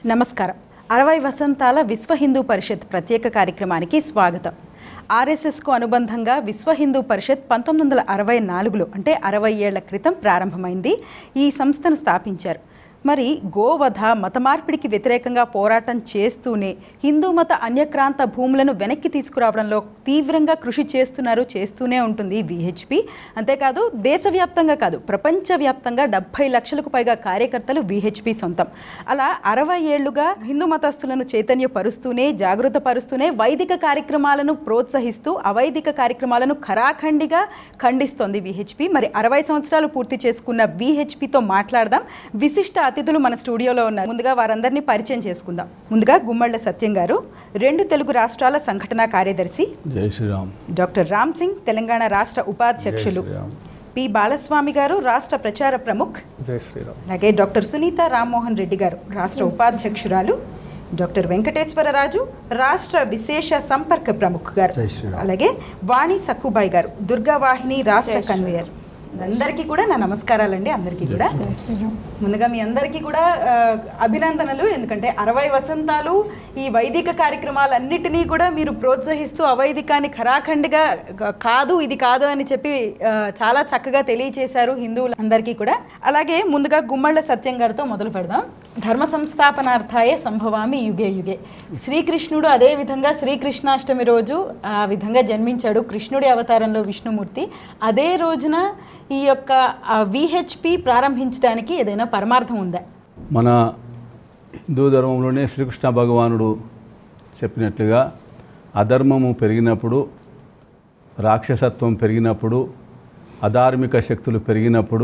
నమస్కారం అరవై వసంతాల విశ్వ హిందూ పరిషత్ ప్రత్యేక కార్యక్రమానికి స్వాగతం ఆర్ఎస్ఎస్కు అనుబంధంగా విశ్వ హిందూ పరిషత్ పంతొమ్మిది వందల అరవై నాలుగులో అంటే అరవై ఏళ్ల క్రితం ప్రారంభమైంది ఈ సంస్థను స్థాపించారు మరి గోవధ మత మార్పిడికి వ్యతిరేకంగా పోరాటం చేస్తూనే హిందూ మత అన్యక్రాంత భూములను వెనక్కి తీసుకురావడంలో తీవ్రంగా కృషి చేస్తున్నారు చేస్తూనే ఉంటుంది విహెచ్పి అంతేకాదు దేశవ్యాప్తంగా కాదు ప్రపంచవ్యాప్తంగా డెబ్బై లక్షలకు పైగా కార్యకర్తలు విహెచ్పి సొంతం అలా అరవై ఏళ్లుగా హిందూ మతస్థులను చైతన్యపరుస్తూనే జాగృతపరుస్తూనే వైదిక కార్యక్రమాలను ప్రోత్సహిస్తూ అవైదిక కార్యక్రమాలను ఖరాఖండిగా ఖండిస్తోంది విహెచ్పి మరి అరవై సంవత్సరాలు పూర్తి చేసుకున్న విహెచ్పితో మాట్లాడదాం విశిష్ట అతిథులు మన స్టూడియోలో ఉన్నారు ముందుగా వారందరినీ పరిచయం చేసుకుందాం ముందుగా గుమ్మళ్ళ సత్యం గారు రెండు తెలుగు రాష్ట్రాల సంఘటనా కార్యదర్శి జై శ్రీరామ్ డాక్టర్ రామ్ సింగ్ తెలంగాణ రాష్ట్ర ఉపాధ్యక్షులు జై శ్రీరామ్. పి బాలస్వామి గారు రాష్ట్ర ప్రచార ప్రముఖ్ జై శ్రీరామ్ అలాగే డాక్టర్ సునీత రామ్మోహన్ రెడ్డి గారు రాష్ట్ర ఉపాధ్యక్షురాలు డాక్టర్ వెంకటేశ్వరరాజు రాష్ట్ర విశేష సంపర్క ప్రముఖ్ గారు జై శ్రీరామ్. అలాగే వాణి సక్కుబాయి గారు దుర్గావాహిని రాష్ట్ర కన్వీనర్ అందరికీ కూడా నా నమస్కారాలండి అందరికీ కూడా ముందుగా మీ అందరికీ కూడా ఆ, అభినందనలు ఎందుకంటే అరవై వసంతాలు ఈ వైదిక కార్యక్రమాలన్నిటినీ కూడా మీరు ప్రోత్సహిస్తూ అవైదికాన్ని ఖరాఖండిగా క- కాదు ఇది కాదు అని చెప్పి ఆ, చాలా చక్కగా తెలియచేశారు హిందువులందరికీ కూడా అలాగే ముందుగా గుమ్మళ్ళ సత్యం గారితో మొదలు పెడదాం ధర్మ సంస్థాపనార్థాయే సంభవామి యుగే యుగే శ్రీకృష్ణుడు అదే విధంగా శ్రీకృష్ణాష్టమి రోజు ఆ విధంగా జన్మించాడు కృష్ణుడి అవతారంలో విష్ణుమూర్తి అదే రోజున ఈ యొక్క విహెచ్పి ప్రారంభించడానికి ఏదైనా పరమార్థం ఉందా మన హిందూ ధర్మంలోనే శ్రీకృష్ణ భగవానుడు చెప్పినట్లుగా అధర్మము పెరిగినప్పుడు రాక్షసత్వం పెరిగినప్పుడు అధార్మిక శక్తులు పెరిగినప్పుడు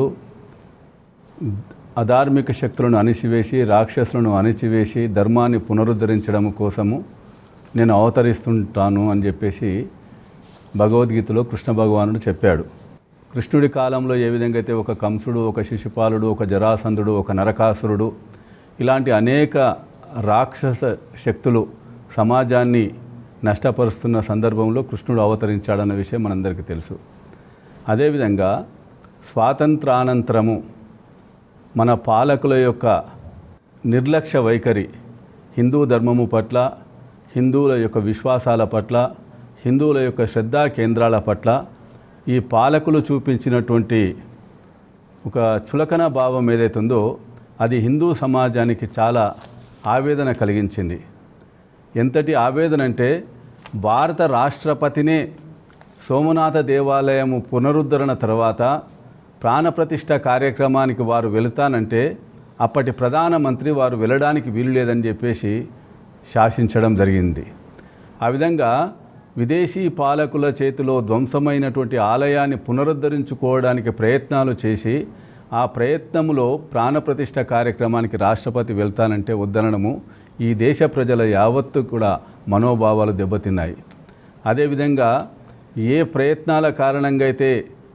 అధార్మిక శక్తులను అణిచివేసి రాక్షసులను అణిచివేసి ధర్మాన్ని పునరుద్ధరించడం కోసము నేను అవతరిస్తుంటాను అని చెప్పేసి భగవద్గీతలో కృష్ణ భగవానుడు చెప్పాడు కృష్ణుడి కాలంలో ఏ విధంగా అయితే ఒక కంసుడు ఒక శిశుపాలుడు ఒక జరాసంధుడు ఒక నరకాసురుడు ఇలాంటి అనేక రాక్షస శక్తులు సమాజాన్ని నష్టపరుస్తున్న సందర్భంలో కృష్ణుడు అవతరించాడన్న విషయం మనందరికీ తెలుసు అదేవిధంగా స్వాతంత్రానంతరము మన పాలకుల యొక్క నిర్లక్ష్య వైఖరి హిందూ ధర్మము పట్ల హిందువుల యొక్క విశ్వాసాల పట్ల హిందువుల యొక్క శ్రద్ధా కేంద్రాల పట్ల ఈ పాలకులు చూపించినటువంటి ఒక చులకన భావం ఏదైతే ఉందో అది హిందూ సమాజానికి చాలా ఆవేదన కలిగించింది ఎంతటి ఆవేదన అంటే భారత రాష్ట్రపతినే సోమనాథ దేవాలయము పునరుద్ధరణ తర్వాత ప్రాణప్రతిష్ఠ కార్యక్రమానికి వారు వెళుతానంటే అప్పటి ప్రధానమంత్రి వారు వెళ్ళడానికి వీలు లేదని చెప్పేసి శాసించడం జరిగింది ఆ విధంగా విదేశీ పాలకుల చేతిలో ధ్వంసమైనటువంటి ఆలయాన్ని పునరుద్ధరించుకోవడానికి ప్రయత్నాలు చేసి ఆ ప్రయత్నంలో ప్రాణప్రతిష్ఠ కార్యక్రమానికి రాష్ట్రపతి వెళ్తానంటే వద్దనడము ఈ దేశ ప్రజల యావత్తు కూడా మనోభావాలు దెబ్బతిన్నాయి అదేవిధంగా ఏ ప్రయత్నాల కారణంగా అయితే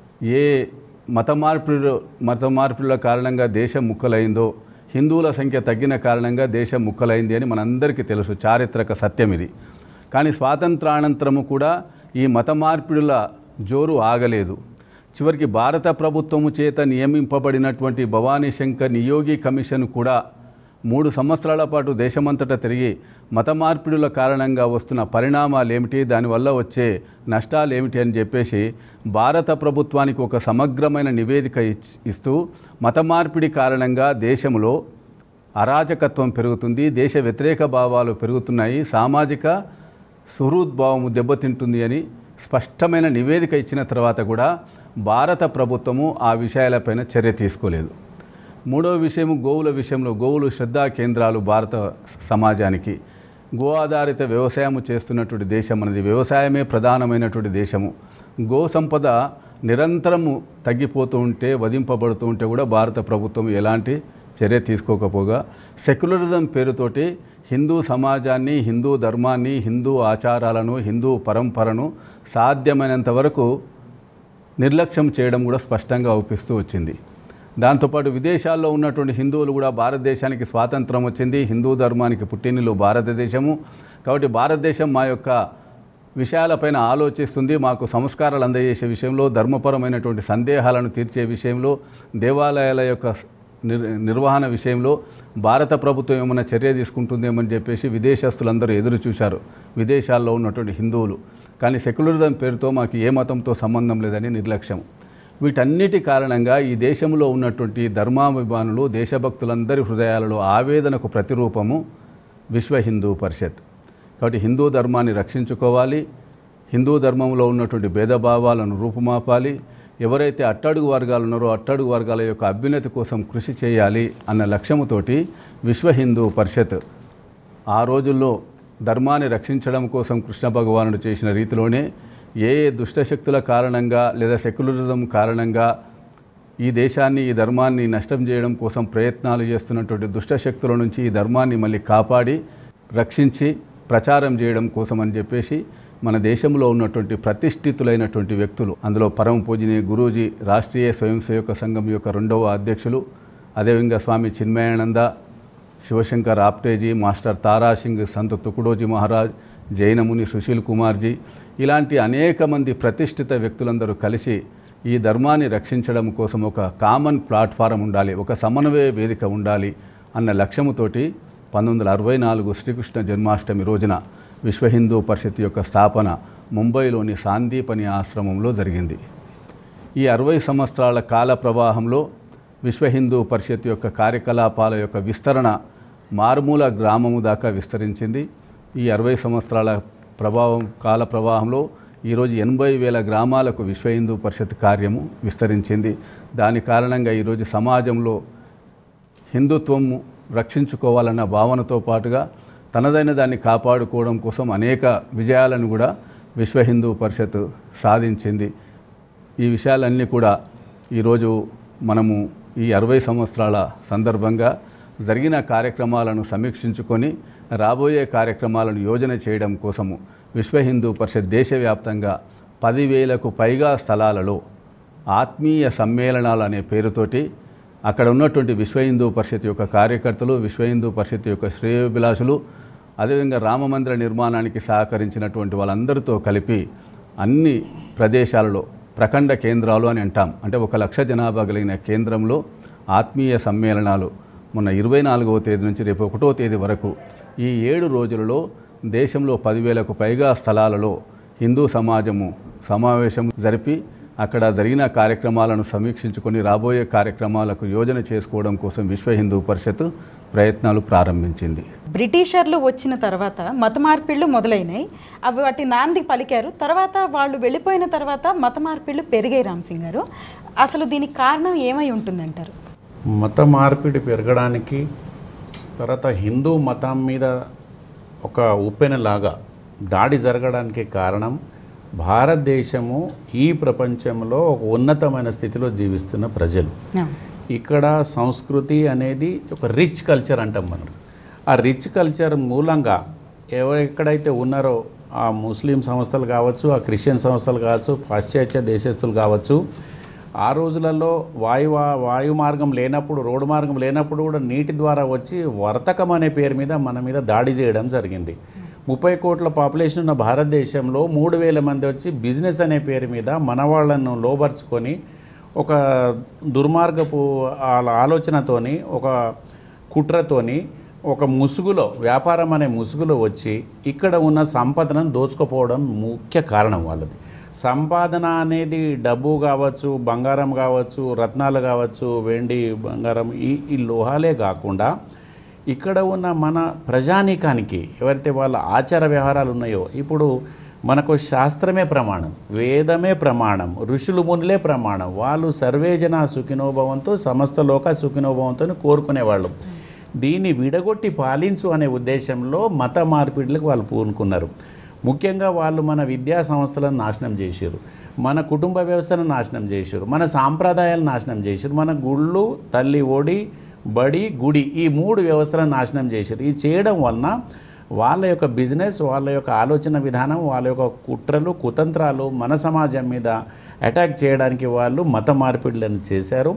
ఏ మత మార్పిడు మత మార్పిడుల కారణంగా దేశం ముక్కలైందో హిందువుల సంఖ్య తగ్గిన కారణంగా దేశం ముక్కలైంది అని మనందరికీ తెలుసు చారిత్రక సత్యం ఇది కానీ స్వాతంత్రానంతరము కూడా ఈ మత మార్పిడుల జోరు ఆగలేదు చివరికి భారత ప్రభుత్వము చేత నియమింపబడినటువంటి భవానీ శంకర్ నియోగి కమిషన్ కూడా మూడు సంవత్సరాల పాటు దేశమంతటా తిరిగి మత మార్పిడుల కారణంగా వస్తున్న పరిణామాలు ఏమిటి దానివల్ల వచ్చే నష్టాలు ఏమిటి అని చెప్పేసి భారత ప్రభుత్వానికి ఒక సమగ్రమైన నివేదిక ఇచ్- ఇస్తూ మత మార్పిడి కారణంగా దేశంలో అరాజకత్వం పెరుగుతుంది దేశ వ్యతిరేక భావాలు పెరుగుతున్నాయి సామాజిక సుహృద్భావము దెబ్బతింటుంది అని స్పష్టమైన నివేదిక ఇచ్చిన తర్వాత కూడా భారత ప్రభుత్వము ఆ విషయాలపైన చర్య తీసుకోలేదు మూడవ విషయము గోవుల విషయంలో గోవులు శ్రద్ధా కేంద్రాలు భారత సమాజానికి గో ఆధారిత వ్యవసాయము చేస్తున్నటువంటి దేశం అనేది వ్యవసాయమే ప్రధానమైనటువంటి దేశము గో సంపద నిరంతరము తగ్గిపోతూ ఉంటే వధింపబడుతూ ఉంటే కూడా భారత ప్రభుత్వం ఎలాంటి చర్య తీసుకోకపోగా సెక్యులరిజం పేరుతోటి హిందూ సమాజాన్ని హిందూ ధర్మాన్ని హిందూ ఆచారాలను హిందూ పరంపరను సాధ్యమైనంత వరకు నిర్లక్ష్యం చేయడం కూడా స్పష్టంగా అవుపిస్తూ వచ్చింది దాంతోపాటు విదేశాల్లో ఉన్నటువంటి హిందువులు కూడా భారతదేశానికి స్వాతంత్రం వచ్చింది హిందూ ధర్మానికి పుట్టినిల్లు భారతదేశము కాబట్టి భారతదేశం మా యొక్క విషయాలపైన ఆలోచిస్తుంది మాకు సంస్కారాలు అందజేసే విషయంలో ధర్మపరమైనటువంటి సందేహాలను తీర్చే విషయంలో దేవాలయాల యొక్క నిర్ నిర్వహణ విషయంలో భారత ప్రభుత్వం ఏమైనా చర్య తీసుకుంటుందేమని చెప్పేసి విదేశస్తులందరూ ఎదురు చూశారు విదేశాల్లో ఉన్నటువంటి హిందువులు కానీ సెక్యులరిజం పేరుతో మాకు ఏ మతంతో సంబంధం లేదని నిర్లక్ష్యం వీటన్నిటి కారణంగా ఈ దేశంలో ఉన్నటువంటి ధర్మాభిమానులు దేశభక్తులందరి హృదయాలలో ఆవేదనకు ప్రతిరూపము విశ్వ హిందూ పరిషత్ కాబట్టి హిందూ ధర్మాన్ని రక్షించుకోవాలి హిందూ ధర్మంలో ఉన్నటువంటి భేదభావాలను రూపుమాపాలి ఎవరైతే అట్టడుగు వర్గాలు ఉన్నారో అట్టడుగు వర్గాల యొక్క అభ్యున్నతి కోసం కృషి చేయాలి అన్న లక్ష్యముతోటి విశ్వ హిందూ పరిషత్ ఆ రోజుల్లో ధర్మాన్ని రక్షించడం కోసం కృష్ణ భగవానుడు చేసిన రీతిలోనే ఏ ఏ దుష్టశక్తుల కారణంగా లేదా సెక్యులరిజం కారణంగా ఈ దేశాన్ని ఈ ధర్మాన్ని నష్టం చేయడం కోసం ప్రయత్నాలు చేస్తున్నటువంటి దుష్టశక్తుల నుంచి ఈ ధర్మాన్ని మళ్ళీ కాపాడి రక్షించి ప్రచారం చేయడం కోసం అని చెప్పేసి మన దేశంలో ఉన్నటువంటి ప్రతిష్ఠితులైనటువంటి వ్యక్తులు అందులో పరమ పూజనీయ గురూజీ రాష్ట్రీయ స్వయం సేవక సంఘం యొక్క రెండవ అధ్యక్షులు అదేవిధంగా స్వామి చిన్మయానంద శివశంకర్ ఆప్టేజీ మాస్టర్ తారాసింగ్ సంత తుకుడోజీ మహారాజ్ జైనముని సుశీల్ కుమార్జీ ఇలాంటి అనేక మంది ప్రతిష్ఠిత వ్యక్తులందరూ కలిసి ఈ ధర్మాన్ని రక్షించడం కోసం ఒక కామన్ ప్లాట్ఫారం ఉండాలి ఒక సమన్వయ వేదిక ఉండాలి అన్న లక్ష్యముతోటి పంతొమ్మిది వందల అరవై నాలుగు శ్రీకృష్ణ జన్మాష్టమి రోజున విశ్వ హిందూ పరిషత్ యొక్క స్థాపన ముంబైలోని సాందీపని ఆశ్రమంలో జరిగింది ఈ అరవై సంవత్సరాల కాల ప్రవాహంలో విశ్వ హిందూ పరిషత్ యొక్క కార్యకలాపాల యొక్క విస్తరణ మారుమూల గ్రామము దాకా విస్తరించింది ఈ అరవై సంవత్సరాల ప్రభావం కాల ప్రవాహంలో ఈరోజు ఎనభై వేల గ్రామాలకు విశ్వ హిందూ పరిషత్ కార్యము విస్తరించింది దాని కారణంగా ఈరోజు సమాజంలో హిందుత్వం రక్షించుకోవాలన్న భావనతో పాటుగా తనదైన దాన్ని కాపాడుకోవడం కోసం అనేక విజయాలను కూడా విశ్వ హిందూ పరిషత్ సాధించింది ఈ విషయాలన్నీ కూడా ఈరోజు మనము ఈ అరవై సంవత్సరాల సందర్భంగా జరిగిన కార్యక్రమాలను సమీక్షించుకొని రాబోయే కార్యక్రమాలను యోజన చేయడం కోసము విశ్వ హిందూ పరిషత్ దేశవ్యాప్తంగా పదివేలకు పైగా స్థలాలలో ఆత్మీయ సమ్మేళనాలు అనే పేరుతోటి అక్కడ ఉన్నటువంటి విశ్వ హిందూ పరిషత్ యొక్క కార్యకర్తలు విశ్వ హిందూ పరిషత్ యొక్క శ్రేయోభిలాషులు అదేవిధంగా రామమందిర నిర్మాణానికి సహకరించినటువంటి వాళ్ళందరితో కలిపి అన్ని ప్రదేశాలలో ప్రఖండ కేంద్రాలు అని అంటాం అంటే ఒక లక్ష జనాభా కలిగిన కేంద్రంలో ఆత్మీయ సమ్మేళనాలు మొన్న ఇరవై నాలుగవ తేదీ నుంచి రేపు ఒకటో తేదీ వరకు ఈ ఏడు రోజులలో దేశంలో పదివేలకు పైగా స్థలాలలో హిందూ సమాజము సమావేశం జరిపి అక్కడ జరిగిన కార్యక్రమాలను సమీక్షించుకొని రాబోయే కార్యక్రమాలకు యోజన చేసుకోవడం కోసం విశ్వ హిందూ పరిషత్ ప్రయత్నాలు ప్రారంభించింది బ్రిటిషర్లు వచ్చిన తర్వాత మత మార్పిళ్ళు మొదలైనాయి అవి వాటి నాంది పలికారు తర్వాత వాళ్ళు వెళ్ళిపోయిన తర్వాత మత మార్పిళ్ళు పెరిగాయి రామ్సింగ్ గారు అసలు దీనికి కారణం ఏమై ఉంటుందంటారు మత మార్పిడి పెరగడానికి తర్వాత హిందూ మతం మీద ఒక ఉప్పెనలాగా దాడి జరగడానికి కారణం భారతదేశము ఈ ప్రపంచంలో ఒక ఉన్నతమైన స్థితిలో జీవిస్తున్న ప్రజలు ఇక్కడ సంస్కృతి అనేది ఒక రిచ్ కల్చర్ అంటాం మనం ఆ రిచ్ కల్చర్ మూలంగా ఎవరు ఎక్కడైతే ఉన్నారో ఆ ముస్లిం సంస్థలు కావచ్చు ఆ క్రిస్టియన్ సంస్థలు కావచ్చు పాశ్చాత్య దేశస్తులు కావచ్చు ఆ రోజులలో వాయు వాయు మార్గం లేనప్పుడు రోడ్డు మార్గం లేనప్పుడు కూడా నీటి ద్వారా వచ్చి వర్తకం అనే పేరు మీద మన మీద దాడి చేయడం జరిగింది ముప్పై కోట్ల పాపులేషన్ ఉన్న భారతదేశంలో మూడు వేల మంది వచ్చి బిజినెస్ అనే పేరు మీద మన వాళ్ళను లోబర్చుకొని ఒక దుర్మార్గపు ఆల- ఆలోచనతోని ఒక కుట్రతోని ఒక ముసుగులో వ్యాపారం అనే ముసుగులో వచ్చి ఇక్కడ ఉన్న సంపదను దోచుకుపోవడం ముఖ్య కారణం వాళ్ళది సంపాదన అనేది డబ్బు కావచ్చు బంగారం కావచ్చు రత్నాలు కావచ్చు వెండి బంగారం ఈ ఈ లోహాలే కాకుండా ఇక్కడ ఉన్న మన ప్రజానీకానికి ఎవరైతే వాళ్ళ ఆచార వ్యవహారాలు ఉన్నాయో ఇప్పుడు మనకు శాస్త్రమే ప్రమాణం వేదమే ప్రమాణం ఋషులు మునులే ప్రమాణం వాళ్ళు సర్వేజన సుఖినోభవంతో సమస్త లోక సుఖినోభవంతో కోరుకునేవాళ్ళు దీన్ని విడగొట్టి పాలించు అనే ఉద్దేశంలో మత మార్పిడులకు వాళ్ళు పూనుకున్నారు ముఖ్యంగా వాళ్ళు మన విద్యా సంస్థలను నాశనం చేశారు మన కుటుంబ వ్యవస్థను నాశనం చేశారు మన సాంప్రదాయాలను నాశనం చేశారు మన గుళ్ళు తల్లి ఒడి బడి గుడి ఈ మూడు వ్యవస్థలను నాశనం చేశారు ఇది చేయడం వలన వాళ్ళ యొక్క బిజినెస్ వాళ్ళ యొక్క ఆలోచన విధానం వాళ్ళ యొక్క కుట్రలు కుతంత్రాలు మన సమాజం మీద అటాక్ చేయడానికి వాళ్ళు మత మార్పిడులను చేశారు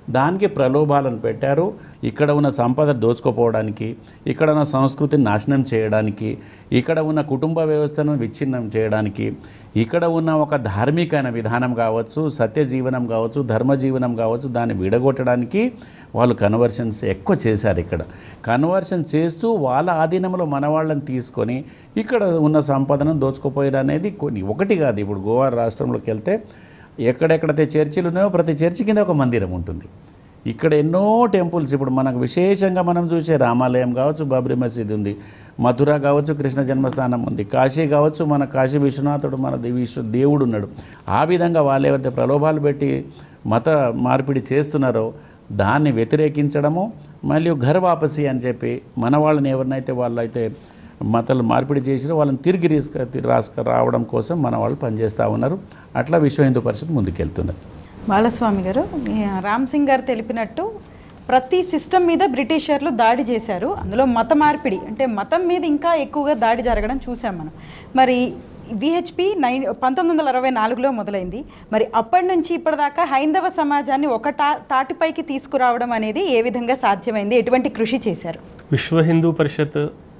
దానికి ప్రలోభాలను పెట్టారు ఇక్కడ ఉన్న సంపద దోచుకోపోవడానికి ఇక్కడ ఉన్న సంస్కృతిని నాశనం చేయడానికి ఇక్కడ ఉన్న కుటుంబ వ్యవస్థను విచ్ఛిన్నం చేయడానికి ఇక్కడ ఉన్న ఒక ధార్మికమైన విధానం కావచ్చు సత్య జీవనం కావచ్చు ధర్మ జీవనం కావచ్చు దాన్ని విడగొట్టడానికి వాళ్ళు కన్వర్షన్స్ ఎక్కువ చేశారు ఇక్కడ కన్వర్షన్ చేస్తూ వాళ్ళ ఆధీనంలో మన వాళ్ళని తీసుకొని ఇక్కడ ఉన్న సంపదను దోచుకుపోయారు అనేది కొన్ని ఒకటి కాదు ఇప్పుడు గోవా రాష్ట్రంలోకి వెళ్తే ఎక్కడెక్కడైతే చర్చిలు ఉన్నాయో ప్రతి చర్చి కింద ఒక మందిరం ఉంటుంది ఇక్కడ ఎన్నో టెంపుల్స్ ఇప్పుడు మనకు విశేషంగా మనం చూసే రామాలయం కావచ్చు బాబ్రీ మసీద్ ఉంది మథుర కావచ్చు కృష్ణ జన్మస్థానం ఉంది కాశీ కావచ్చు మన కాశీ విశ్వనాథుడు మన దే- విశ్వ దేవుడు ఉన్నాడు ఆ విధంగా వాళ్ళు ఎవరైతే ప్రలోభాలు పెట్టి మత మార్పిడి చేస్తున్నారో దాన్ని వ్యతిరేకించడము మళ్ళీ ఘర్ వాపసి అని చెప్పి మన వాళ్ళని ఎవరినైతే వాళ్ళైతే మతాలు మార్పిడి చేసిరో వాళ్ళని తిరిగి రీస్క రాసుక రావడం కోసం మన వాళ్ళు పనిచేస్తూ ఉన్నారు అట్లా విశ్వ హిందూ పరిషత్ ముందుకెళ్తున్నారు బాలస్వామి గారు ఈ రామ్ సింగ్ గారు తెలిపినట్టు ప్రతి సిస్టమ్ మీద బ్రిటిషర్లు దాడి చేశారు అందులో మత మార్పిడి అంటే మతం మీద ఇంకా ఎక్కువగా దాడి జరగడం చూసాం మనం మరి విహెచ్పి నైన్ పంతొమ్మిది వందల అరవై నాలుగులో మొదలైంది మరి అప్పటి నుంచి ఇప్పటిదాకా హైందవ సమాజాన్ని ఒక టా తాటిపైకి తీసుకురావడం అనేది ఏ విధంగా సాధ్యమైంది ఎటువంటి కృషి చేశారు విశ్వ హిందూ పరిషత్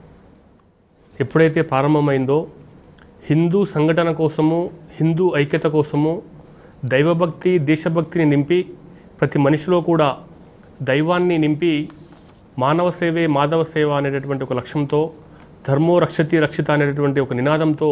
ఎప్పుడైతే ప్రారంభమైందో హిందూ సంఘటన కోసము హిందూ ఐక్యత కోసము దైవభక్తి దేశభక్తిని నింపి ప్రతి మనిషిలో కూడా దైవాన్ని నింపి మానవ సేవే మాధవ సేవ అనేటటువంటి ఒక లక్ష్యంతో ధర్మో రక్షతి రక్షిత అనేటటువంటి ఒక నినాదంతో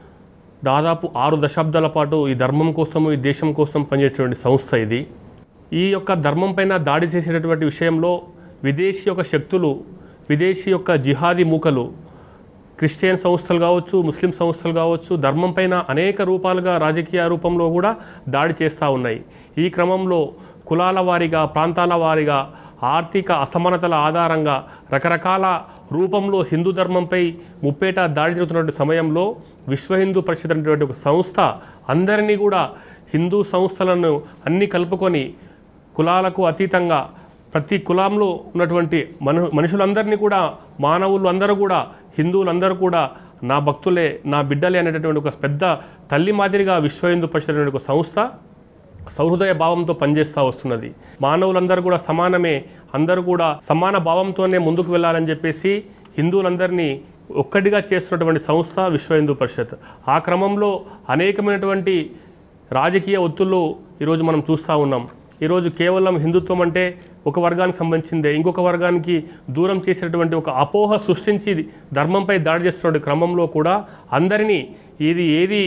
దాదాపు ఆరు దశాబ్దాల పాటు ఈ ధర్మం కోసము ఈ దేశం కోసం పనిచేసేటువంటి సంస్థ ఇది ఈ యొక్క ధర్మం పైన దాడి చేసేటటువంటి విషయంలో విదేశీ యొక్క శక్తులు విదేశీ యొక్క జిహాదీ మూకలు క్రిస్టియన్ సంస్థలు కావచ్చు ముస్లిం సంస్థలు కావచ్చు ధర్మం పైన అనేక రూపాలుగా రాజకీయ రూపంలో కూడా దాడి చేస్తూ ఉన్నాయి ఈ క్రమంలో కులాల వారీగా ప్రాంతాల వారీగా ఆర్థిక అసమానతల ఆధారంగా రకరకాల రూపంలో హిందూ ధర్మంపై ముప్పేట దాడి జరుగుతున్నటువంటి సమయంలో విశ్వ హిందూ పరిషత్ అనేటువంటి ఒక సంస్థ అందరినీ కూడా హిందూ సంస్థలను అన్ని కలుపుకొని కులాలకు అతీతంగా ప్రతి కులంలో ఉన్నటువంటి మను మనుషులందరినీ కూడా మానవులు అందరూ కూడా హిందువులందరూ కూడా నా భక్తులే నా బిడ్డలే అనేటటువంటి ఒక పెద్ద తల్లి మాదిరిగా విశ్వ హిందూ పరిషత్ అనేటువంటి ఒక సంస్థ సౌహృదయ భావంతో పనిచేస్తూ వస్తున్నది మానవులందరూ కూడా సమానమే అందరూ కూడా సమాన భావంతోనే ముందుకు వెళ్ళాలని చెప్పేసి హిందువులందరినీ ఒక్కటిగా చేస్తున్నటువంటి సంస్థ విశ్వ హిందూ పరిషత్ ఆ క్రమంలో అనేకమైనటువంటి రాజకీయ ఒత్తులు ఈరోజు మనం చూస్తూ ఉన్నాం ఈరోజు కేవలం హిందుత్వం అంటే ఒక వర్గానికి సంబంధించిందే ఇంకొక వర్గానికి దూరం చేసేటువంటి ఒక అపోహ సృష్టించి ధర్మంపై దాడి చేస్తున్న క్రమంలో కూడా అందరినీ ఇది ఏది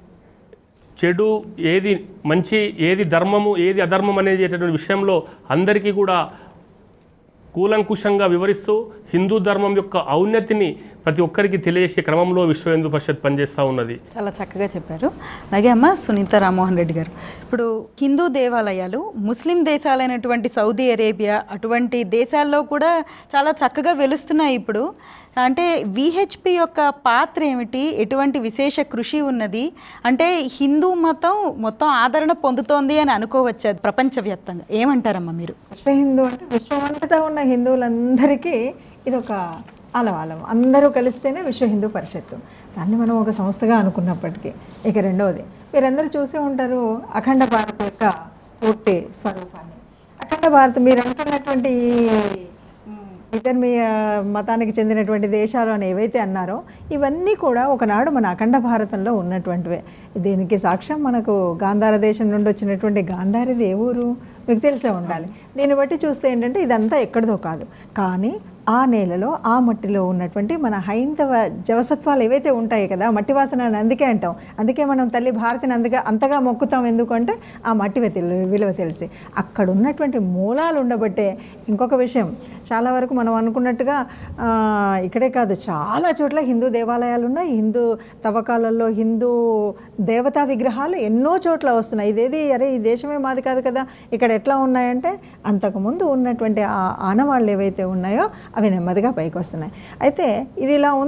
చెడు ఏది మంచి ఏది ధర్మము ఏది అధర్మం అనేటటువంటి విషయంలో అందరికీ కూడా కూలంకుషంగా వివరిస్తూ హిందూ ధర్మం యొక్క ఔన్నతిని ప్రతి ఒక్కరికి తెలియజేసే క్రమంలో విశ్వ హిందూ పరిషత్ పనిచేస్తూ ఉన్నది చాలా చక్కగా చెప్పారు అలాగే అమ్మ సునీత రామ్మోహన్ రెడ్డి గారు ఇప్పుడు హిందూ దేవాలయాలు ముస్లిం దేశాలైనటువంటి సౌదీ అరేబియా అటువంటి దేశాల్లో కూడా చాలా చక్కగా వెలుస్తున్నాయి ఇప్పుడు అంటే విహెచ్పి యొక్క పాత్ర ఏమిటి ఎటువంటి విశేష కృషి ఉన్నది అంటే హిందూ మతం మొత్తం ఆదరణ పొందుతోంది అని అనుకోవచ్చు ప్రపంచవ్యాప్తంగా ఏమంటారమ్మా మీరు విశ్వ హిందూ అంటే విశ్వమంతటా ఉన్న హిందువులందరికీ ఇది ఒక ఆలవాలం అందరూ కలిస్తేనే విశ్వ హిందూ పరిషత్తు దాన్ని మనం ఒక సంస్థగా అనుకున్నప్పటికీ ఇక రెండవది మీరందరూ చూసే ఉంటారు అఖండ భారత్ యొక్క పూర్తి స్వరూపాన్ని అఖండ భారత్ మీరు అంటున్నటువంటి ఈ మ్, ఇతర్మీయ మతానికి చెందినటువంటి దేశాలు అని ఏవైతే అన్నారో ఇవన్నీ కూడా ఒకనాడు మన అఖండ భారతంలో ఉన్నటువంటివే దీనికి సాక్ష్యం మనకు గాంధార దేశం నుండి వచ్చినటువంటి గాంధారిది ఏ ఊరు మీకు తెలిసే ఉండాలి దీన్ని బట్టి చూస్తే ఏంటంటే ఇదంతా ఎక్కడిదో కాదు కానీ ఆ నేలలో ఆ మట్టిలో ఉన్నటువంటి మన హైందవ జవసత్వాలు ఏవైతే ఉంటాయి కదా మట్టి వాసన అని అందుకే అంటాం అందుకే మనం తల్లి భారతిని అందుగా అంతగా మొక్కుతాం ఎందుకంటే ఆ మట్టి వెతి- విలువ తెలిసి అక్కడ ఉన్నటువంటి మూలాలు ఉండబట్టే ఇంకొక విషయం చాలా వరకు మనం అనుకున్నట్టుగా ఆ, ఇక్కడే కాదు చాలా చోట్ల హిందూ దేవాలయాలు ఉన్నాయి హిందూ తవ్వకాలలో హిందూ దేవతా విగ్రహాలు ఎన్నో చోట్ల వస్తున్నాయి ఇదేది అరే ఈ దేశమే మాది కాదు కదా ఇక్కడ ఎట్లా ఉన్నాయంటే అంతకుముందు ఉన్నటువంటి ఆ ఆనవాళ్ళు ఏవైతే ఉన్నాయో అవి నెమ్మదిగా పైకి వస్తున్నాయి అయితే ఇది ఇలా ఉంది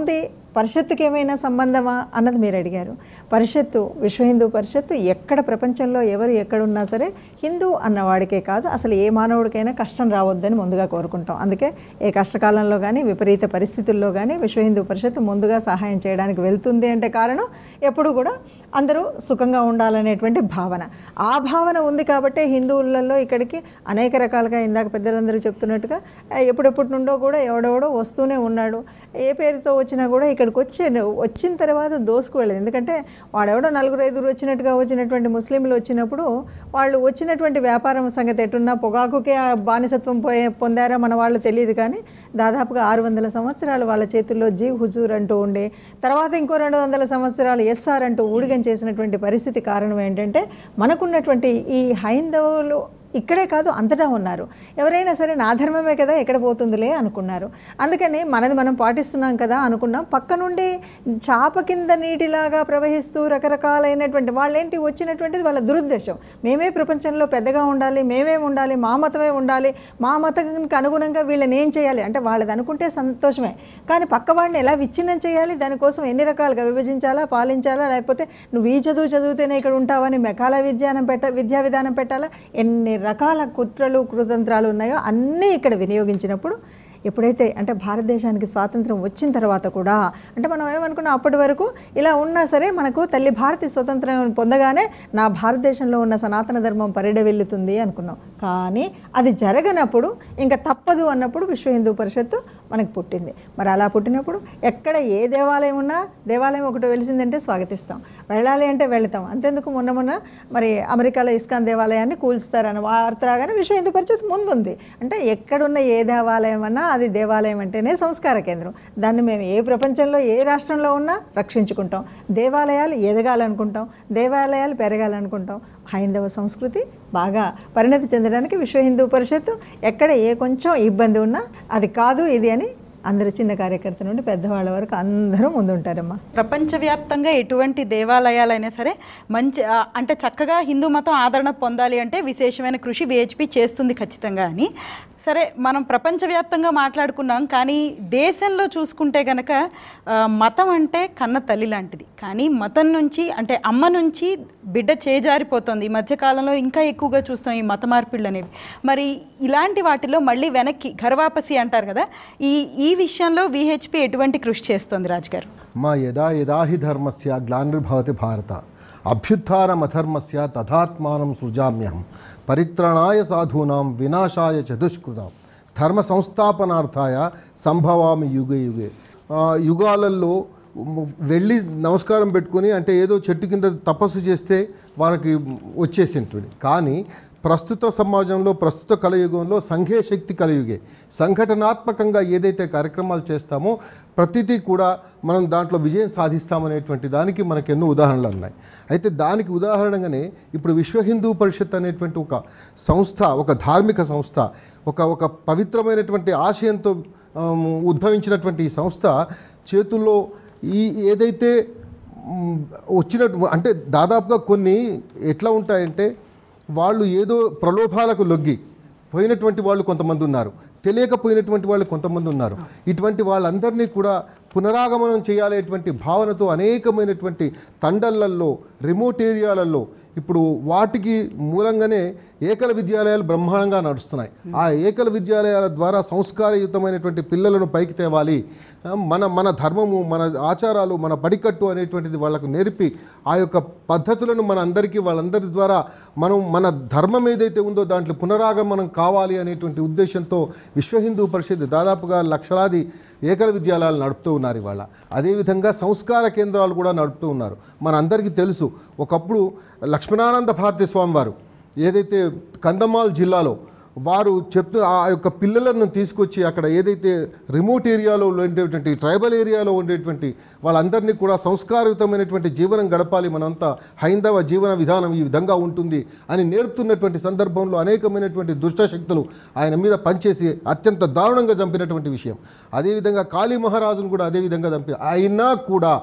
పరిషత్తుకి ఏమైనా సంబంధమా అన్నది మీరు అడిగారు పరిషత్తు విశ్వ హిందూ పరిషత్తు ఎక్కడ ప్రపంచంలో ఎవరు ఎక్కడున్నా సరే హిందూ అన్నవాడికే కాదు అసలు ఏ మానవుడికైనా కష్టం రావద్దని ముందుగా కోరుకుంటాం అందుకే ఏ కష్టకాలంలో కానీ విపరీత పరిస్థితుల్లో కానీ విశ్వ హిందూ పరిషత్తు ముందుగా సహాయం చేయడానికి వెళ్తుంది అంటే కారణం ఎప్పుడు కూడా అందరూ సుఖంగా ఉండాలనేటువంటి భావన ఆ భావన ఉంది కాబట్టే హిందువులలో ఇక్కడికి అనేక రకాలుగా ఇందాక పెద్దలందరూ చెప్తున్నట్టుగా ఆ, ఎప్పుడెప్పటి నుండో కూడా ఎవడెవడో వస్తూనే ఉన్నాడు ఏ పేరుతో వచ్చినా కూడా ఇక్కడికి వచ్చే వచ్చిన తర్వాత దోసుకు వెళ్ళదు ఎందుకంటే వాడెవడో నలుగురు ఐదుగురు వచ్చినట్టుగా వచ్చినటువంటి ముస్లింలు వచ్చినప్పుడు వాళ్ళు వచ్చినటువంటి వ్యాపారం సంగతి ఎట్టున్నా పొగాకుకే ఆ బానిసత్వం పోయే పొందారా మన వాళ్ళు తెలియదు కానీ దాదాపుగా ఆరు వందల సంవత్సరాలు వాళ్ళ చేతుల్లో జీవ్ హుజూర్ అంటూ ఉండే తర్వాత ఇంకో రెండు వందల సంవత్సరాలు ఎస్ఆర్ అంటూ ఊడిగం చేసినటువంటి పరిస్థితి కారణం ఏంటంటే మనకున్నటువంటి ఈ హైందవులు ఇక్కడే కాదు అంతటా ఉన్నారు ఎవరైనా సరే నా ధర్మమే కదా ఎక్కడ పోతుందిలే అనుకున్నారు అందుకని మనది మనం పాటిస్తున్నాం కదా అనుకున్నాం పక్క నుండి చాప కింద నీటిలాగా ప్రవహిస్తూ రకరకాలైనటువంటి వాళ్ళేంటి వచ్చినటువంటిది వాళ్ళ దురుద్దేశం మేమే ప్రపంచంలో పెద్దగా ఉండాలి మేమే ఉండాలి మా మతమే ఉండాలి మా మతానికి అనుగుణంగా వీళ్ళని ఏం చేయాలి అంటే వాళ్ళది అనుకుంటే సంతోషమే కానీ పక్క వాడిని ఎలా విచ్ఛిన్నం చేయాలి దానికోసం ఎన్ని రకాలుగా విభజించాలా పాలించాలా లేకపోతే నువ్వు ఈ చదువు చదివితేనే ఇక్కడ ఉంటావని మెకాల విద్యానం పెట్ట విద్యా విధానం పెట్టాలా ఎన్ని రకాల కుట్రలు కుతంత్రాలు ఉన్నాయో అన్నీ ఇక్కడ వినియోగించినప్పుడు ఎప్పుడైతే అంటే భారతదేశానికి స్వాతంత్రం వచ్చిన తర్వాత కూడా అంటే మనం ఏమనుకున్నాం అప్పటి వరకు ఇలా ఉన్నా సరే మనకు తల్లి భారతి స్వతంత్రం పొందగానే నా భారతదేశంలో ఉన్న సనాతన ధర్మం పరిడవెల్లుతుంది అనుకున్నాం కానీ అది జరగనప్పుడు ఇంకా తప్పదు అన్నప్పుడు విశ్వ హిందూ పరిషత్తు మనకు పుట్టింది మరి అలా పుట్టినప్పుడు ఎక్కడ ఏ దేవాలయం ఉన్నా దేవాలయం ఒకటి వెలిసిందంటే స్వాగతిస్తాం వెళ్ళాలి అంటే వెళతాం అంతెందుకు మొన్న మొన్న మరి అమెరికాలో ఇస్కాన్ దేవాలయాన్ని కూల్స్తారని వార్త రాగానే విశ్వ హిందూ పరిషత్ ముందుంది అంటే ఎక్కడున్న ఏ దేవాలయం అన్నా అది దేవాలయం అంటేనే సంస్కార కేంద్రం దాన్ని మేము ఏ ప్రపంచంలో ఏ రాష్ట్రంలో ఉన్నా రక్షించుకుంటాం దేవాలయాలు ఎదగాలనుకుంటాం దేవాలయాలు పెరగాలనుకుంటాం హైందవ సంస్కృతి బాగా పరిణతి చెందడానికి విశ్వ హిందూ పరిషత్తు ఎక్కడ ఏ కొంచెం ఇబ్బంది ఉన్నా అది కాదు ఇది అని అందరూ చిన్న కార్యకర్త నుండి పెద్దవాళ్ళ వరకు అందరూ ముందుంటారమ్మా ప్రపంచవ్యాప్తంగా ఎటువంటి దేవాలయాలైనా సరే మంచి ఆ, అంటే చక్కగా హిందూ మతం ఆదరణ పొందాలి అంటే విశేషమైన కృషి విహెచ్పి చేస్తుంది ఖచ్చితంగా అని సరే మనం ప్రపంచవ్యాప్తంగా మాట్లాడుకున్నాం కానీ దేశంలో చూసుకుంటే గనక ఆ, మతం అంటే కన్న తల్లి లాంటిది కానీ మతం నుంచి అంటే అమ్మ నుంచి బిడ్డ చేజారిపోతుంది ఈ మధ్యకాలంలో ఇంకా ఎక్కువగా చూస్తాం ఈ మత మార్పిళ్ళు అనేవి మరి ఇలాంటి వాటిలో మళ్ళీ వెనక్కి ఘరవాపసి అంటారు కదా ఈ ఈ విషయంలో విహెచ్పి ఎటువంటి కృషి చేస్తుంది రాజుగారు మా యదా యదా హి ధర్మస్య గ్లానిర్భవతి భారత అభ్యుత్థానమధర్మస్య తథాత్మానం సృజామ్యహం పరిత్రణాయ సాధూనాం వినాశాయ చతుష్కృతం ధర్మ సంస్థాపనార్థాయ సంభవామి యుగ యుగే ఆ, యుగాలలో వెళ్ళి నమస్కారం పెట్టుకొని అంటే ఏదో చెట్టు కింద తపస్సు చేస్తే వారికి వచ్చేసింటుంది కానీ ప్రస్తుత సమాజంలో ప్రస్తుత కలయుగంలో సంఘే శక్తి కలయుగే సంఘటనాత్మకంగా ఏదైతే కార్యక్రమాలు చేస్తామో ప్రతిదీ కూడా మనం దాంట్లో విజయం సాధిస్తామనేటువంటి దానికి మనకు ఎన్నో ఉదాహరణలు ఉన్నాయి అయితే దానికి ఉదాహరణగానే ఇప్పుడు విశ్వ హిందూ పరిషత్ అనేటువంటి ఒక సంస్థ ఒక ధార్మిక సంస్థ ఒక ఒక పవిత్రమైనటువంటి ఆశయంతో ఆమ్, ఉద్భవించినటువంటి ఈ సంస్థ చేతుల్లో ఈ ఏదైతే మ్, వచ్చినట్టు అంటే దాదాపుగా కొన్ని ఎట్లా ఉంటాయంటే వాళ్ళు ఏదో ప్రలోభాలకు లొగ్గి పోయినటువంటి వాళ్ళు కొంతమంది ఉన్నారు తెలియకపోయినటువంటి వాళ్ళు కొంతమంది ఉన్నారు ఇటువంటి వాళ్ళందరినీ కూడా పునరాగమనం చేయాలనేటువంటి భావనతో అనేకమైనటువంటి తండలల్లో రిమోట్ ఏరియాలలో ఇప్పుడు వాటికి మూలంగానే ఏకల విద్యాలయాలు బ్రహ్మాండంగా నడుస్తున్నాయి ఆ ఏకల విద్యాలయాల ద్వారా సంస్కారయుతమైనటువంటి పిల్లలను పైకి తేవాలి ఆ, మన మన ధర్మము మన ఆచారాలు మన పడికట్టు అనేటువంటిది వాళ్ళకు నేర్పి ఆ యొక్క పద్ధతులను మన అందరికీ వాళ్ళందరి ద్వారా మనం మన ధర్మం ఏదైతే ఉందో దాంట్లో పునరాగమనం కావాలి అనేటువంటి ఉద్దేశంతో విశ్వ హిందూ పరిషత్ దాదాపుగా లక్షలాది ఏకల విద్యాలయాలు నడుపుతూ ఉన్నారు ఇవాళ అదేవిధంగా సంస్కార కేంద్రాలు కూడా నడుపుతూ ఉన్నారు మన అందరికీ తెలుసు ఒకప్పుడు లక్ష్మణానంద భారతి స్వామి వారు ఏదైతే కందమాల్ జిల్లాలో వారు చెప్తూ ఆ యొక్క పిల్లలను తీసుకొచ్చి అక్కడ ఏదైతే రిమోట్ ఏరియాలో ఉండేటువంటి ట్రైబల్ ఏరియాలో ఉండేటువంటి వాళ్ళందరినీ కూడా సంస్కారయుతమైనటువంటి జీవనం గడపాలి మనంతా హైందవ జీవన విధానం ఈ విధంగా ఉంటుంది అని నేర్పుతున్నటువంటి సందర్భంలో అనేకమైనటువంటి దుష్టశక్తులు ఆయన మీద పనిచేసి అత్యంత దారుణంగా చంపినటువంటి విషయం అదేవిధంగా కాళీ మహారాజును కూడా అదేవిధంగా చంపి అయినా కూడా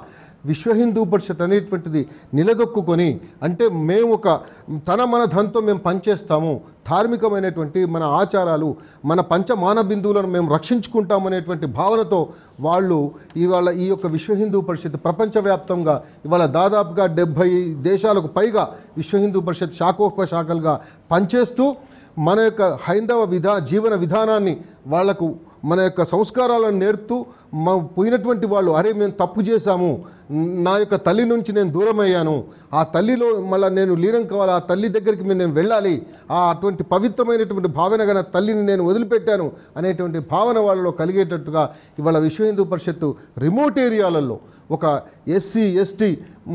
విశ్వ హిందూ పరిషత్ అనేటువంటిది నిలదొక్కుని అంటే మేము ఒక తన మన ధనంతో మేము పనిచేస్తాము ధార్మికమైనటువంటి మన ఆచారాలు మన పంచమాన బిందువులను మేము రక్షించుకుంటామనేటువంటి భావనతో వాళ్ళు ఇవాళ ఈ యొక్క విశ్వ హిందూ పరిషత్ ప్రపంచవ్యాప్తంగా ఇవాళ దాదాపుగా డెబ్భై దేశాలకు పైగా విశ్వ హిందూ పరిషత్ శాఖోపశాఖలుగా పనిచేస్తూ మన యొక్క హైందవ విధా జీవన విధానాన్ని వాళ్లకు మన యొక్క సంస్కారాలను నేర్పుతూ మా పోయినటువంటి వాళ్ళు అరే మేము తప్పు చేశాము నా యొక్క తల్లి నుంచి నేను దూరం అయ్యాను ఆ తల్లిలో మళ్ళీ నేను లీనం కావాలి ఆ తల్లి దగ్గరికి మీరు నేను వెళ్ళాలి ఆ అటువంటి పవిత్రమైనటువంటి భావన గల తల్లిని నేను వదిలిపెట్టాను అనేటువంటి భావన వాళ్ళలో కలిగేటట్టుగా ఇవాళ విశ్వ హిందూ పరిషత్తు రిమోట్ ఏరియాలలో ఒక ఎస్సీ ఎస్టీ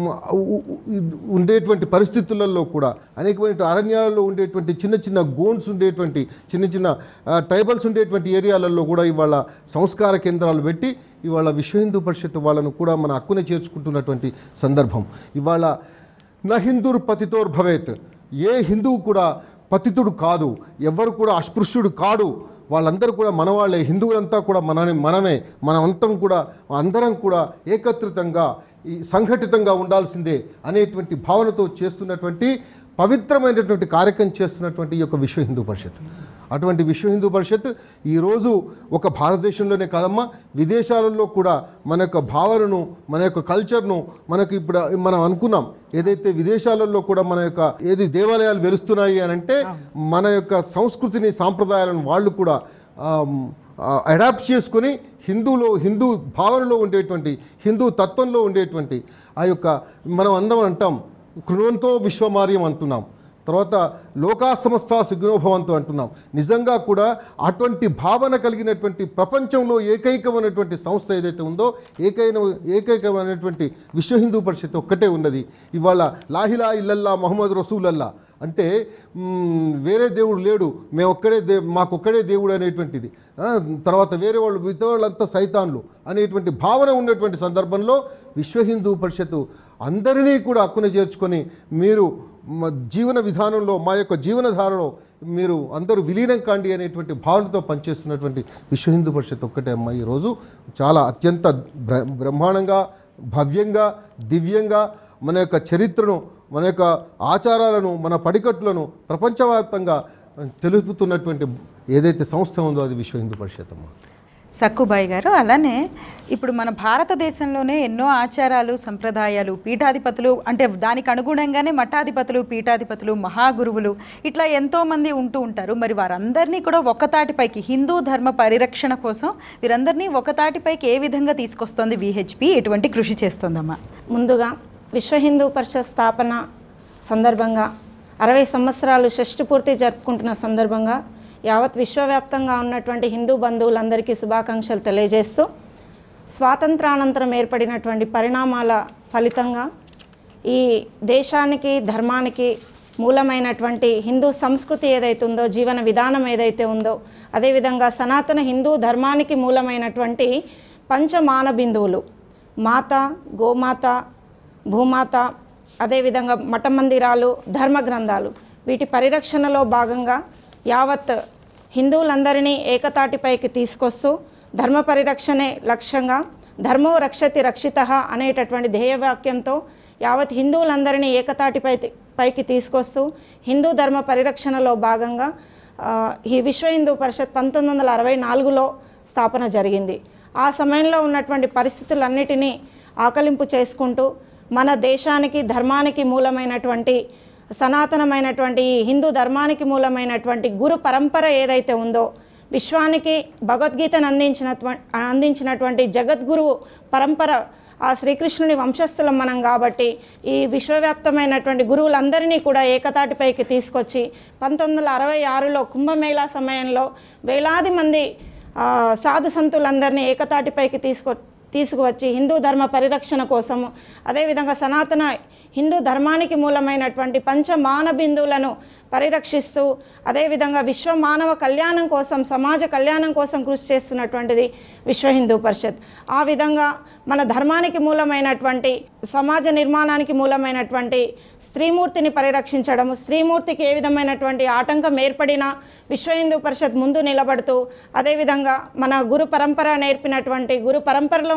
ఉండేటువంటి పరిస్థితులలో కూడా అనేకమైన అరణ్యాలలో ఉండేటువంటి చిన్న చిన్న గోన్స్ ఉండేటువంటి చిన్న చిన్న ఆ, ట్రైబల్స్ ఉండేటువంటి ఏరియాలలో కూడా ఇవాళ సంస్కార కేంద్రాలు పెట్టి ఇవాళ విశ్వ హిందూ పరిషత్ వాళ్ళను కూడా మన హక్కునే చేర్చుకుంటున్నటువంటి సందర్భం ఇవాళ నా హిందూర్ పతితోర్ భవేత్ ఏ హిందువు కూడా పతితుడు కాదు ఎవరు కూడా అస్పృశ్యుడు కాడు వాళ్ళందరూ కూడా మనవాళ్ళే హిందువులంతా కూడా మనని మనమే మనమంతం కూడా అందరం కూడా ఏకత్రితంగా ఈ సంఘటితంగా ఉండాల్సిందే అనేటువంటి భావనతో చేస్తున్నటువంటి పవిత్రమైనటువంటి కార్యక్రమం చేస్తున్నటువంటి ఈ యొక్క విశ్వ హిందూ పరిషత్ అటువంటి విశ్వ హిందూ పరిషత్ ఈరోజు ఒక భారతదేశంలోనే కాదమ్మా విదేశాలలో కూడా మన యొక్క భావనను మన యొక్క కల్చర్ను మనకు ఇప్పుడు మనం అనుకున్నాం ఏదైతే విదేశాలలో కూడా మన యొక్క ఏది దేవాలయాలు వెలుస్తున్నాయి అని అంటే మన యొక్క సంస్కృతిని సాంప్రదాయాలను వాళ్ళు కూడా అడాప్ట్ చేసుకొని హిందూలో హిందూ భావనలో ఉండేటువంటి హిందూ తత్వంలో ఉండేటువంటి ఆ యొక్క మనం అందరం అంటాం కృణంతో విశ్వమార్యం అంటున్నాం తర్వాత లోకా సమస్త సుగ్నోభవంతో అంటున్నాం నిజంగా కూడా అటువంటి భావన కలిగినటువంటి ప్రపంచంలో ఏకైకమైనటువంటి సంస్థ ఏదైతే ఉందో ఏకైన ఏకైకమైనటువంటి విశ్వ హిందూ పరిషత్ ఒక్కటే ఉన్నది ఇవాళ లాహిలా ఇల్లల్లా మహమ్మద్ రసూలల్లా అంటే మ్, వేరే దేవుడు లేడు మేము ఒక్కడే దే మాకొక్కడే దేవుడు అనేటువంటిది ఆ, తర్వాత వేరే వాళ్ళు మిగతా వాళ్ళంతా సైతాన్లు అనేటువంటి భావన ఉన్నటువంటి సందర్భంలో విశ్వ హిందూ పరిషత్తు అందరినీ కూడా హక్కున చేర్చుకొని మీరు మ- జీవన విధానంలో మా యొక్క జీవనధారలో మీరు అందరూ విలీనం కాండి అనేటువంటి భావనతో పనిచేస్తున్నటువంటి విశ్వ హిందూ పరిషత్ ఒక్కటే అమ్మ ఈరోజు చాలా అత్యంత బ్ర బ్రహ్మాండంగా భవ్యంగా దివ్యంగా మన యొక్క చరిత్రను మన యొక్క ఆచారాలను మన పడికట్టులను ప్రపంచవ్యాప్తంగా తెలుపుతున్నటువంటి ఏదైతే సంస్థ ఉందో అది విశ్వ హిందూ పరిషత్ అమ్మ సక్కుబాయి గారు అలానే ఇప్పుడు మన భారతదేశంలోనే ఎన్నో ఆచారాలు సంప్రదాయాలు పీఠాధిపతులు అంటే దానికి అనుగుణంగానే మఠాధిపతులు పీఠాధిపతులు మహాగురువులు ఇట్లా ఎంతోమంది ఉంటూ ఉంటారు మరి వారందరినీ కూడా ఒకతాటిపైకి హిందూ ధర్మ పరిరక్షణ కోసం వీరందరినీ ఒకతాటిపైకి ఏ విధంగా తీసుకొస్తోంది విహెచ్పి ఎటువంటి కృషి చేస్తోందమ్మా ముందుగా విశ్వ హిందూ పరిషత్ స్థాపన సందర్భంగా అరవై సంవత్సరాలు షష్ఠి పూర్తి జరుపుకుంటున్న సందర్భంగా యావత్ విశ్వవ్యాప్తంగా ఉన్నటువంటి హిందూ బంధువులందరికీ శుభాకాంక్షలు తెలియజేస్తూ స్వాతంత్రానంతరం ఏర్పడినటువంటి పరిణామాల ఫలితంగా ఈ దేశానికి ధర్మానికి మూలమైనటువంటి హిందూ సంస్కృతి ఏదైతే ఉందో జీవన విధానం ఏదైతే ఉందో అదేవిధంగా సనాతన హిందూ ధర్మానికి మూలమైనటువంటి పంచమాన బిందువులు మాత గోమాత భూమాత అదేవిధంగా మఠ మందిరాలు ధర్మ గ్రంథాలు వీటి పరిరక్షణలో భాగంగా యావత్ హిందువులందరినీ ఏకతాటిపైకి తీసుకొస్తూ ధర్మ పరిరక్షణే లక్ష్యంగా ధర్మో రక్షతి రక్షిత అనేటటువంటి ధ్యేయవాక్యంతో యావత్ హిందువులందరినీ ఏకతాటిపై పైకి తీసుకొస్తూ హిందూ ధర్మ పరిరక్షణలో భాగంగా ఆ, ఈ విశ్వ హిందూ పరిషత్ పంతొమ్మిది వందల అరవై నాలుగులో స్థాపన జరిగింది ఆ సమయంలో ఉన్నటువంటి పరిస్థితులన్నిటినీ ఆకలింపు చేసుకుంటూ మన దేశానికి ధర్మానికి మూలమైనటువంటి సనాతనమైనటువంటి ఈ హిందూ ధర్మానికి మూలమైనటువంటి గురు పరంపర ఏదైతే ఉందో విశ్వానికి భగవద్గీతను అందించినటువంటి అందించినటువంటి జగద్గురువు పరంపర ఆ శ్రీకృష్ణుని వంశస్థులం మనం కాబట్టి ఈ విశ్వవ్యాప్తమైనటువంటి గురువులందరినీ కూడా ఏకతాటిపైకి తీసుకొచ్చి పంతొమ్మిది వందల అరవై ఆరులో కుంభమేళా సమయంలో వేలాది మంది ఆ, సాధు సంతులందరినీ ఏకతాటిపైకి తీసుకొ తీసుకువచ్చి హిందూ ధర్మ పరిరక్షణ కోసము అదేవిధంగా సనాతన హిందూ ధర్మానికి మూలమైనటువంటి పంచమాన బిందువులను పరిరక్షిస్తూ అదేవిధంగా విశ్వ మానవ కళ్యాణం కోసం సమాజ కళ్యాణం కోసం కృషి చేస్తున్నటువంటిది విశ్వ హిందూ పరిషత్ ఆ విధంగా మన ధర్మానికి మూలమైనటువంటి సమాజ నిర్మాణానికి మూలమైనటువంటి స్త్రీమూర్తిని పరిరక్షించడము స్త్రీమూర్తికి ఏ విధమైనటువంటి ఆటంకం ఏర్పడినా విశ్వ హిందూ పరిషత్ ముందు నిలబడుతూ అదేవిధంగా మన గురు పరంపర నేర్పినటువంటి గురు పరంపరలో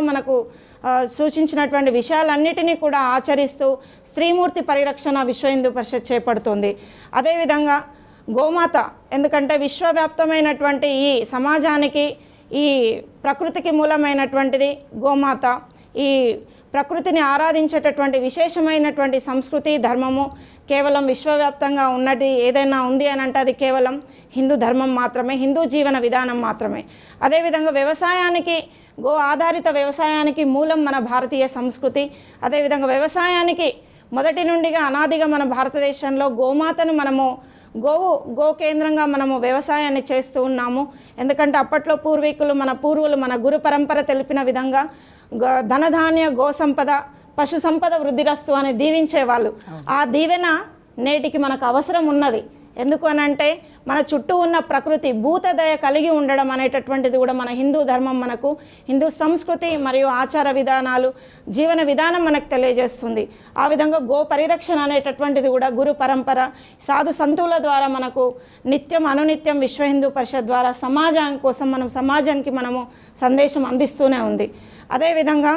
మనకు ఆ, సూచించినటువంటి విషయాలన్నిటినీ కూడా ఆచరిస్తూ స్త్రీమూర్తి పరిరక్షణ విశ్వ హిందూ పరిషత్ చేపడుతుంది అదేవిధంగా గోమాత ఎందుకంటే విశ్వవ్యాప్తమైనటువంటి ఈ సమాజానికి ఈ ప్రకృతికి మూలమైనటువంటిది గోమాత ఈ ప్రకృతిని ఆరాధించేటటువంటి విశేషమైనటువంటి సంస్కృతి ధర్మము కేవలం విశ్వవ్యాప్తంగా ఉన్నది ఏదైనా ఉంది అని అంటే అది కేవలం హిందూ ధర్మం మాత్రమే హిందూ జీవన విధానం మాత్రమే అదేవిధంగా వ్యవసాయానికి గో ఆధారిత వ్యవసాయానికి మూలం మన భారతీయ సంస్కృతి అదేవిధంగా వ్యవసాయానికి మొదటి నుండిగా అనాదిగా మన భారతదేశంలో గోమాతను మనము గోవు గో కేంద్రంగా మనము వ్యవసాయాన్ని చేస్తూ ఉన్నాము ఎందుకంటే అప్పట్లో పూర్వీకులు మన పూర్వులు మన గురు పరంపర తెలిపిన విధంగా గ- ధనధాన్య గో సంపద పశు సంపద వృద్ధిరస్తు అని దీవించేవాళ్ళు ఆ దీవెన నేటికి మనకు అవసరం ఉన్నది ఎందుకు అని అంటే మన చుట్టూ ఉన్న ప్రకృతి భూతదయ కలిగి ఉండడం అనేటటువంటిది కూడా మన హిందూ ధర్మం మనకు హిందూ సంస్కృతి మరియు ఆచార విధానాలు జీవన విధానం మనకు తెలియజేస్తుంది ఆ విధంగా గో పరిరక్షణ అనేటటువంటిది కూడా గురు పరంపర సాధు సంతుల ద్వారా మనకు నిత్యం అనునిత్యం విశ్వ హిందూ పరిషత్ ద్వారా సమాజాని కోసం మనం సమాజానికి మనము సందేశం అందిస్తూనే ఉంది అదేవిధంగా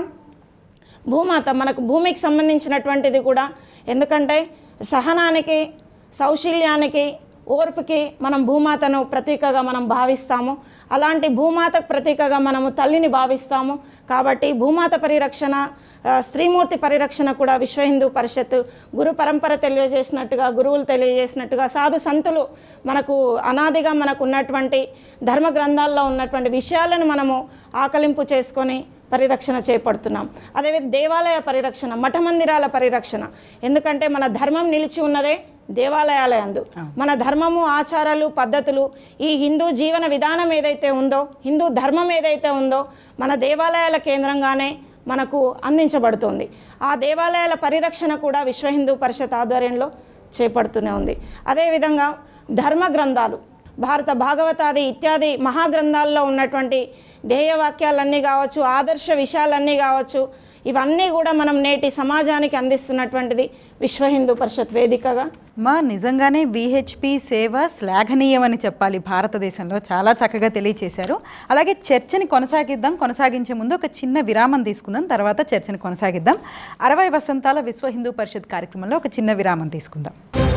భూమాత మనకు భూమికి సంబంధించినటువంటిది కూడా ఎందుకంటే సహనానికి సౌశీల్యానికి ఓర్పుకి మనం భూమాతను ప్రతీకగా మనం భావిస్తాము అలాంటి భూమాతకు ప్రతీకగా మనము తల్లిని భావిస్తాము కాబట్టి భూమాత పరిరక్షణ ఆ, స్త్రీమూర్తి పరిరక్షణ కూడా విశ్వ హిందూ పరిషత్ గురు పరంపర తెలియజేసినట్టుగా గురువులు తెలియజేసినట్టుగా సాధు సంతులు మనకు అనాదిగా మనకు ఉన్నటువంటి ధర్మ గ్రంథాల్లో ఉన్నటువంటి విషయాలను మనము ఆకలింపు చేసుకొని పరిరక్షణ చేపడుతున్నాం అదేవిధంగా దేవాలయ పరిరక్షణ మఠ మందిరాల పరిరక్షణ ఎందుకంటే మన ధర్మం నిలిచి ఉన్నదే దేవాలయాల యందు మన ధర్మము ఆచారాలు పద్ధతులు ఈ హిందూ జీవన విధానం ఏదైతే ఉందో హిందూ ధర్మం ఏదైతే ఉందో మన దేవాలయాల కేంద్రంగానే మనకు అందించబడుతోంది ఆ దేవాలయాల పరిరక్షణ కూడా విశ్వ హిందూ పరిషత్ ఆధ్వర్యంలో చేపడుతూనే ఉంది అదేవిధంగా ధర్మ గ్రంథాలు భారత భాగవతాది ఇత్యాది మహాగ్రంథాల్లో ఉన్నటువంటి ధ్యేయవాక్యాలన్నీ కావచ్చు ఆదర్శ విషయాలన్నీ కావచ్చు ఇవన్నీ కూడా మనం నేటి సమాజానికి అందిస్తున్నటువంటిది విశ్వ హిందూ పరిషత్ వేదికగా మా నిజంగానే విహెచ్పి సేవ శ్లాఘనీయం అని చెప్పాలి భారతదేశంలో చాలా చక్కగా తెలియచేశారు అలాగే చర్చని కొనసాగిద్దాం కొనసాగించే ముందు ఒక చిన్న విరామం తీసుకుందాం తర్వాత చర్చని కొనసాగిద్దాం అరవై వసంతాల విశ్వ హిందూ పరిషత్ కార్యక్రమంలో ఒక చిన్న విరామం తీసుకుందాం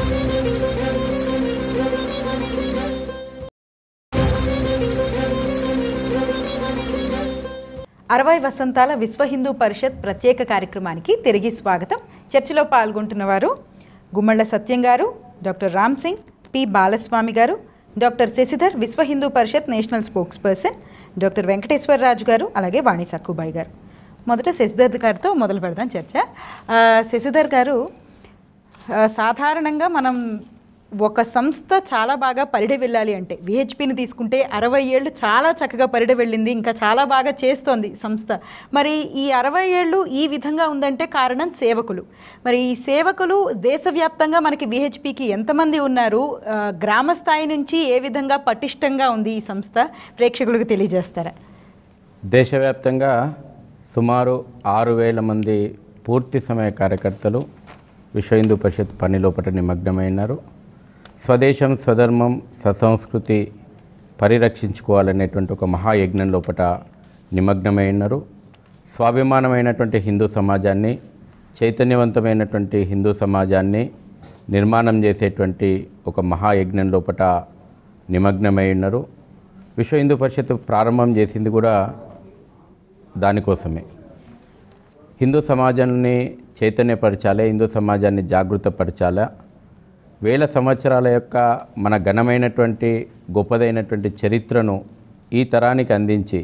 అరవై వసంతాల విశ్వ హిందూ పరిషత్ ప్రత్యేక కార్యక్రమానికి తిరిగి స్వాగతం చర్చలో పాల్గొంటున్న వారు గుమ్మళ్ళ సత్యం గారు డాక్టర్ రామ్ సింగ్ పి బాలస్వామి గారు doctor Shashidhar Vishwa Hindu Parishad national spokesperson doctor Venkateswararaju గారు అలాగే వాణి సక్కుబాయి గారు మొదట శశిధర్ గారితో మొదలు పెడదాం చర్చ ఆ, శశిధర్ గారు ఆ, సాధారణంగా మనం ఒక సంస్థ చాలా బాగా పరిడి వెళ్ళాలి అంటే విహెచ్పిని తీసుకుంటే అరవై ఏళ్ళు చాలా చక్కగా పరిడి వెళ్ళింది ఇంకా చాలా బాగా చేస్తోంది సంస్థ మరి ఈ అరవై ఏళ్ళు ఈ విధంగా ఉందంటే కారణం సేవకులు మరి ఈ సేవకులు దేశవ్యాప్తంగా మనకి విహెచ్పికి ఎంతమంది ఉన్నారు ఆ, గ్రామ స్థాయి నుంచి ఏ విధంగా పటిష్టంగా ఉంది ఈ సంస్థ ప్రేక్షకులకు తెలియజేస్తారా దేశవ్యాప్తంగా సుమారు ఆరు వేల మంది పూర్తి సమయ కార్యకర్తలు విశ్వ హిందూ పరిషత్ పని లోపల నిమగ్నమైనారు స్వదేశం స్వధర్మం స్వసంస్కృతి పరిరక్షించుకోవాలనేటువంటి ఒక మహాయజ్ఞం లోపల నిమగ్నమై ఉన్నారు స్వాభిమానమైనటువంటి హిందూ సమాజాన్ని చైతన్యవంతమైనటువంటి హిందూ సమాజాన్ని నిర్మాణం చేసేటువంటి ఒక మహాయజ్ఞం లోపల నిమగ్నమై ఉన్నారు విశ్వ హిందూ పరిషత్ ప్రారంభం చేసింది కూడా దానికోసమే హిందూ సమాజాన్ని చైతన్యపరచాలి హిందూ సమాజాన్ని జాగృతపరచాలా వేల సంవత్సరాల యొక్క మన ఘనమైనటువంటి గొప్పదైనటువంటి చరిత్రను ఈ తరానికి అందించి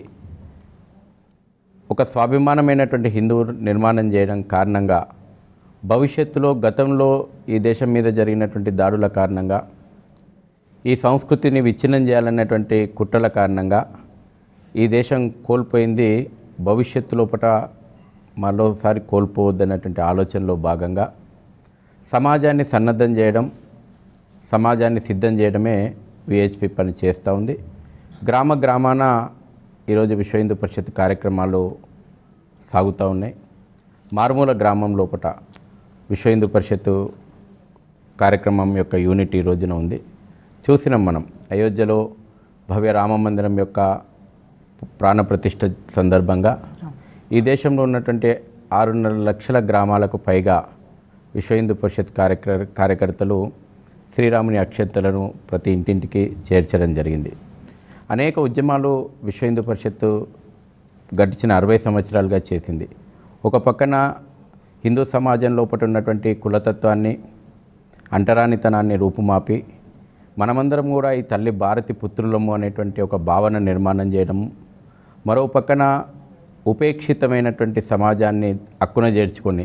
ఒక స్వాభిమానమైనటువంటి హిందువు నిర్మాణం చేయడం కారణంగా భవిష్యత్తులో గతంలో ఈ దేశం మీద జరిగినటువంటి దాడుల కారణంగా ఈ సంస్కృతిని విచ్ఛిన్నం చేయాలనేటువంటి కుట్రల కారణంగా ఈ దేశం కోల్పోయింది భవిష్యత్తు లోపల మరోసారి కోల్పోవద్దనేటువంటి ఆలోచనలో భాగంగా సమాజాన్ని సన్నద్ధం చేయడం సమాజాన్ని సిద్ధం చేయడమే విహెచ్పి పని చేస్తూ ఉంది గ్రామ గ్రామాన ఈరోజు విశ్వ హిందూ పరిషత్ కార్యక్రమాలు సాగుతూ ఉన్నాయి మారుమూల గ్రామం లోపల విశ్వ హిందూ పరిషత్తు కార్యక్రమం యొక్క యూనిట్ ఈ రోజున ఉంది చూసినాం మనం అయోధ్యలో భవ్య రామ మందిరం యొక్క ప్రాణప్రతిష్ఠ సందర్భంగా ఈ దేశంలో ఉన్నటువంటి ఆరున్నర లక్షల గ్రామాలకు పైగా విశ్వ హిందూ పరిషత్ కార్యక్ర కార్యకర్తలు శ్రీరాముని అక్షంతలను ప్రతి ఇంటింటికి చేర్చడం జరిగింది అనేక ఉద్యమాలు విశ్వ హిందూ పరిషత్తు గడిచిన అరవై సంవత్సరాలుగా చేసింది ఒక పక్కన హిందూ సమాజం లోపల ఉన్నటువంటి కులతత్వాన్ని అంటరానితనాన్ని రూపుమాపి మనమందరం కూడా ఈ తల్లి భారతి పుత్రులము అనేటువంటి ఒక భావన నిర్మాణం చేయడం మరో పక్కన ఉపేక్షితమైనటువంటి సమాజాన్ని అక్కున చేర్చుకొని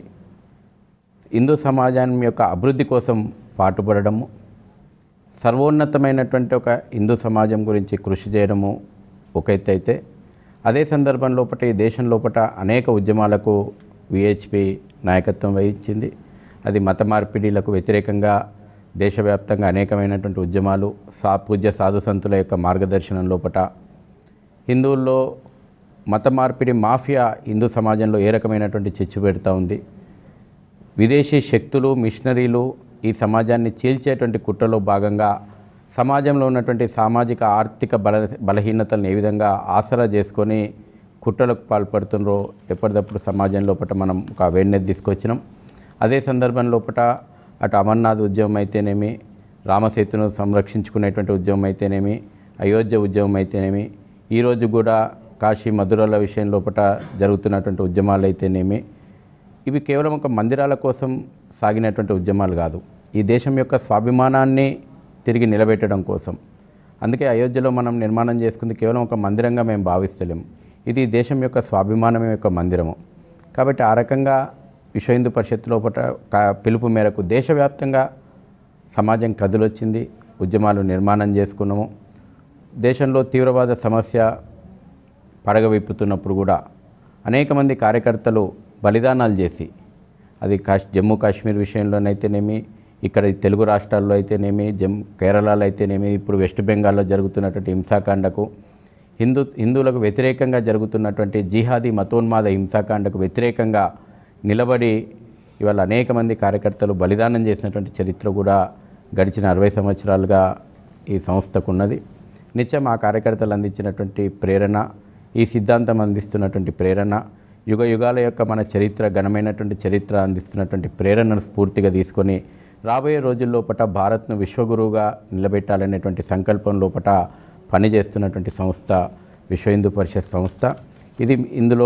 హిందూ సమాజం యొక్క అభివృద్ధి కోసం పాటుపడడము సర్వోన్నతమైనటువంటి ఒక హిందూ సమాజం గురించి కృషి చేయడము ఒక ఎత్తు అయితే అదే సందర్భం లోపల ఈ దేశం లోపల అనేక ఉద్యమాలకు విహెచ్పి నాయకత్వం వహించింది అది మత మార్పిడిలకు వ్యతిరేకంగా దేశవ్యాప్తంగా అనేకమైనటువంటి ఉద్యమాలు సా పూజ్య సాధు సంతుల యొక్క మార్గదర్శనం లోపట హిందువుల్లో మత మార్పిడి మాఫియా హిందూ సమాజంలో ఏ రకమైనటువంటి చిచ్చు పెడతా ఉంది విదేశీ శక్తులు మిషనరీలు ఈ సమాజాన్ని చీల్చేటువంటి కుట్రలో భాగంగా సమాజంలో ఉన్నటువంటి సామాజిక ఆర్థిక బల బలహీనతలను ఏ విధంగా ఆసరా చేసుకొని కుట్రలకు పాల్పడుతున్నారో ఎప్పటికప్పుడు సమాజం లోపల మనం ఒక అవేర్నెస్ తీసుకొచ్చినాం అదే సందర్భం లోపల అటు అమర్నాథ్ ఉద్యమం అయితేనేమి రామసేతును సంరక్షించుకునేటువంటి ఉద్యమం అయితేనేమి అయోధ్య ఉద్యమం అయితేనేమి ఈరోజు కూడా కాశీ మధురల విషయం లోపల జరుగుతున్నటువంటి ఉద్యమాలు అయితేనేమి ఇవి కేవలం ఒక మందిరాల కోసం సాగినటువంటి ఉద్యమాలు కాదు ఈ దేశం యొక్క స్వాభిమానాన్ని తిరిగి నిలబెట్టడం కోసం అందుకే అయోధ్యలో మనం నిర్మాణం చేసుకుంది కేవలం ఒక మందిరంగా మేము భావిస్తలేం ఇది ఈ దేశం యొక్క స్వాభిమానం యొక్క మందిరము కాబట్టి ఆ రకంగా విశ్వ హిందూ పరిషత్ లోపల క- పిలుపు మేరకు దేశవ్యాప్తంగా సమాజం కదిలొచ్చింది ఉద్యమాలు నిర్మాణం చేసుకున్నాము దేశంలో తీవ్రవాద సమస్య పడగవిప్పుతున్నప్పుడు కూడా అనేక మంది కార్యకర్తలు బలిదానాలు చేసి అది కాశ్ జమ్మూ కాశ్మీర్ విషయంలోనైతేనేమి ఇక్కడ ఈ తెలుగు రాష్ట్రాల్లో అయితేనేమి జమ్ కేరళలో అయితేనేమి ఇప్పుడు వెస్ట్ బెంగాల్లో జరుగుతున్నటువంటి హింసాకాండకు హిందూ హిందువులకు వ్యతిరేకంగా జరుగుతున్నటువంటి జిహాదీ మతోన్మాద హింసాకాండకు వ్యతిరేకంగా నిలబడి ఇవాళ అనేక మంది కార్యకర్తలు బలిదానం చేసినటువంటి చరిత్ర కూడా గడిచిన అరవై సంవత్సరాలుగా ఈ సంస్థకు ఉన్నది నిత్యం ఆ కార్యకర్తలు అందించినటువంటి ప్రేరణ ఈ సిద్ధాంతం అందిస్తున్నటువంటి ప్రేరణ యుగ యుగాల యొక్క మన చరిత్ర ఘనమైనటువంటి చరిత్ర అందిస్తున్నటువంటి ప్రేరణను స్ఫూర్తిగా తీసుకొని రాబోయే రోజుల్లోపట భారత్ను విశ్వగురువుగా నిలబెట్టాలనేటువంటి సంకల్పం లోపట పనిచేస్తున్నటువంటి సంస్థ విశ్వ హిందూ పరిషత్ సంస్థ ఇది ఇందులో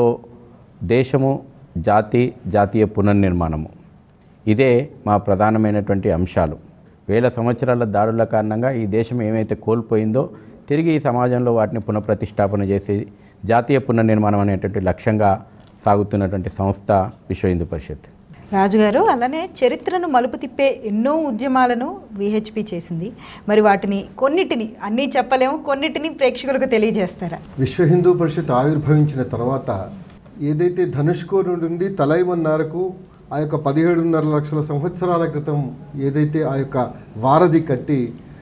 దేశము జాతి జాతీయ పునర్నిర్మాణము ఇదే మా ప్రధానమైనటువంటి అంశాలు వేల సంవత్సరాల దాడుల కారణంగా ఈ దేశం ఏమైతే కోల్పోయిందో తిరిగి ఈ సమాజంలో వాటిని పునఃప్రతిష్టాపన చేసి జాతీయ పునర్నిర్మాణం అనేటువంటి లక్ష్యంగా సాగుతున్నటువంటి సంస్థ విశ్వ హిందూ పరిషత్ రాజుగారు అలానే చరిత్రను మలుపు తిప్పే ఎన్నో ఉద్యమాలను విహెచ్పి చేసింది మరి వాటిని కొన్నిటిని అన్నీ చెప్పలేము కొన్నిటిని ప్రేక్షకులకు తెలియజేస్తారా విశ్వ హిందూ పరిషత్ ఆవిర్భవించిన తర్వాత ఏదైతే ధనుష్కోరు నుండి తలైమన్నారకు ఆ యొక్క పదిహేడున్నర లక్షల సంవత్సరాల క్రితం ఏదైతే ఆ యొక్క వారధి కట్టి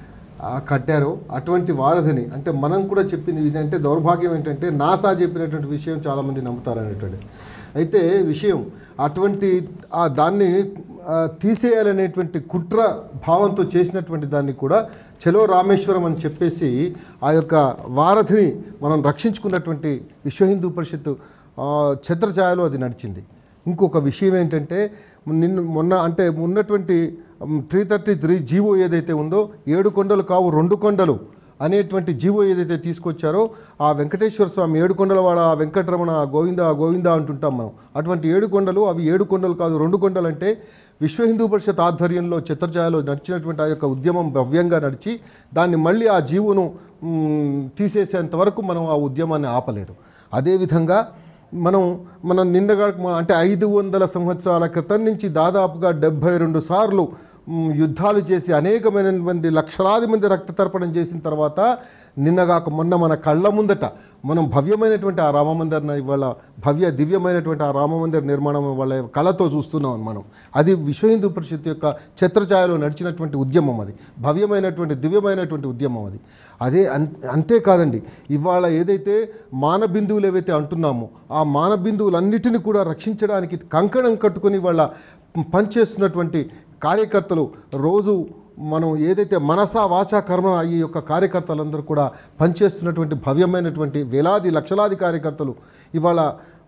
ఆ కట్టారో అటువంటి వారధిని అంటే మనం కూడా చెప్పింది విషయం అంటే దౌర్భాగ్యం ఏంటంటే నాసా చెప్పినటువంటి విషయం చాలామంది నమ్ముతారు అనేటువంటి అయితే విషయం అటువంటి ఆ దాన్ని ఆ, తీసేయాలనేటువంటి కుట్ర భావంతో చేసినటువంటి దాన్ని కూడా చలో రామేశ్వరం అని చెప్పేసి ఆ యొక్క వారధిని మనం రక్షించుకున్నటువంటి విశ్వ హిందూ పరిషత్తు ఆ, ఛత్రఛాయలో అది నడిచింది ఇంకొక విషయం ఏంటంటే నిన్న మొన్న అంటే ఉన్నటువంటి త్రీ థర్టీ త్రీ జీవో ఏదైతే ఉందో ఏడు కొండలు కావు రెండు కొండలు అనేటువంటి జీవో ఏదైతే తీసుకొచ్చారో ఆ వెంకటేశ్వర స్వామి ఏడు కొండలవాడ ఆ వెంకటరమణ ఆ గోవింద ఆ గోవింద అంటుంటాం మనం అటువంటి ఏడు కొండలు అవి ఏడు కొండలు కాదు రెండు కొండలు అంటే విశ్వ హిందూ పరిషత్ ఆధ్వర్యంలో చిత్రఛాయలో నడిచినటువంటి ఆ యొక్క ఉద్యమం భవ్యంగా నడిచి దాన్ని మళ్ళీ ఆ జీవును మ్, తీసేసేంత వరకు మనం ఆ ఉద్యమాన్ని ఆపలేదు అదేవిధంగా మనం మనం నిన్నగా అంటే ఐదు వందల సంవత్సరాల క్రితం నుంచి దాదాపుగా డెబ్భై రెండు సార్లు మ్, యుద్ధాలు చేసి అనేకమైన మంది లక్షలాది మంది రక్త తర్పణం చేసిన తర్వాత నిన్నగాక మొన్న మన కళ్ళ ముందట మనం భవ్యమైనటువంటి ఆ రామమందిర్ ఇవాళ భవ్య దివ్యమైనటువంటి ఆ రామమందిర్ నిర్మాణం వాళ్ళ కళతో చూస్తున్నాం మనం అది విశ్వ హిందూ పరిషత్ యొక్క ఛత్రఛాయలో నడిచినటువంటి ఉద్యమం అది భవ్యమైనటువంటి దివ్యమైనటువంటి ఉద్యమం అది అదే అన్ అంతేకాదండి ఇవాళ ఏదైతే మానబిందువులు ఏవైతే అంటున్నామో ఆ మానబిందువులన్నిటిని కూడా రక్షించడానికి కంకణం కట్టుకొని వాళ్ళ పనిచేస్తున్నటువంటి కార్యకర్తలు రోజు మనం ఏదైతే మనసా వాచా కర్మ ఈ యొక్క కార్యకర్తలందరూ కూడా పనిచేస్తున్నటువంటి భవ్యమైనటువంటి వేలాది లక్షలాది కార్యకర్తలు ఇవాళ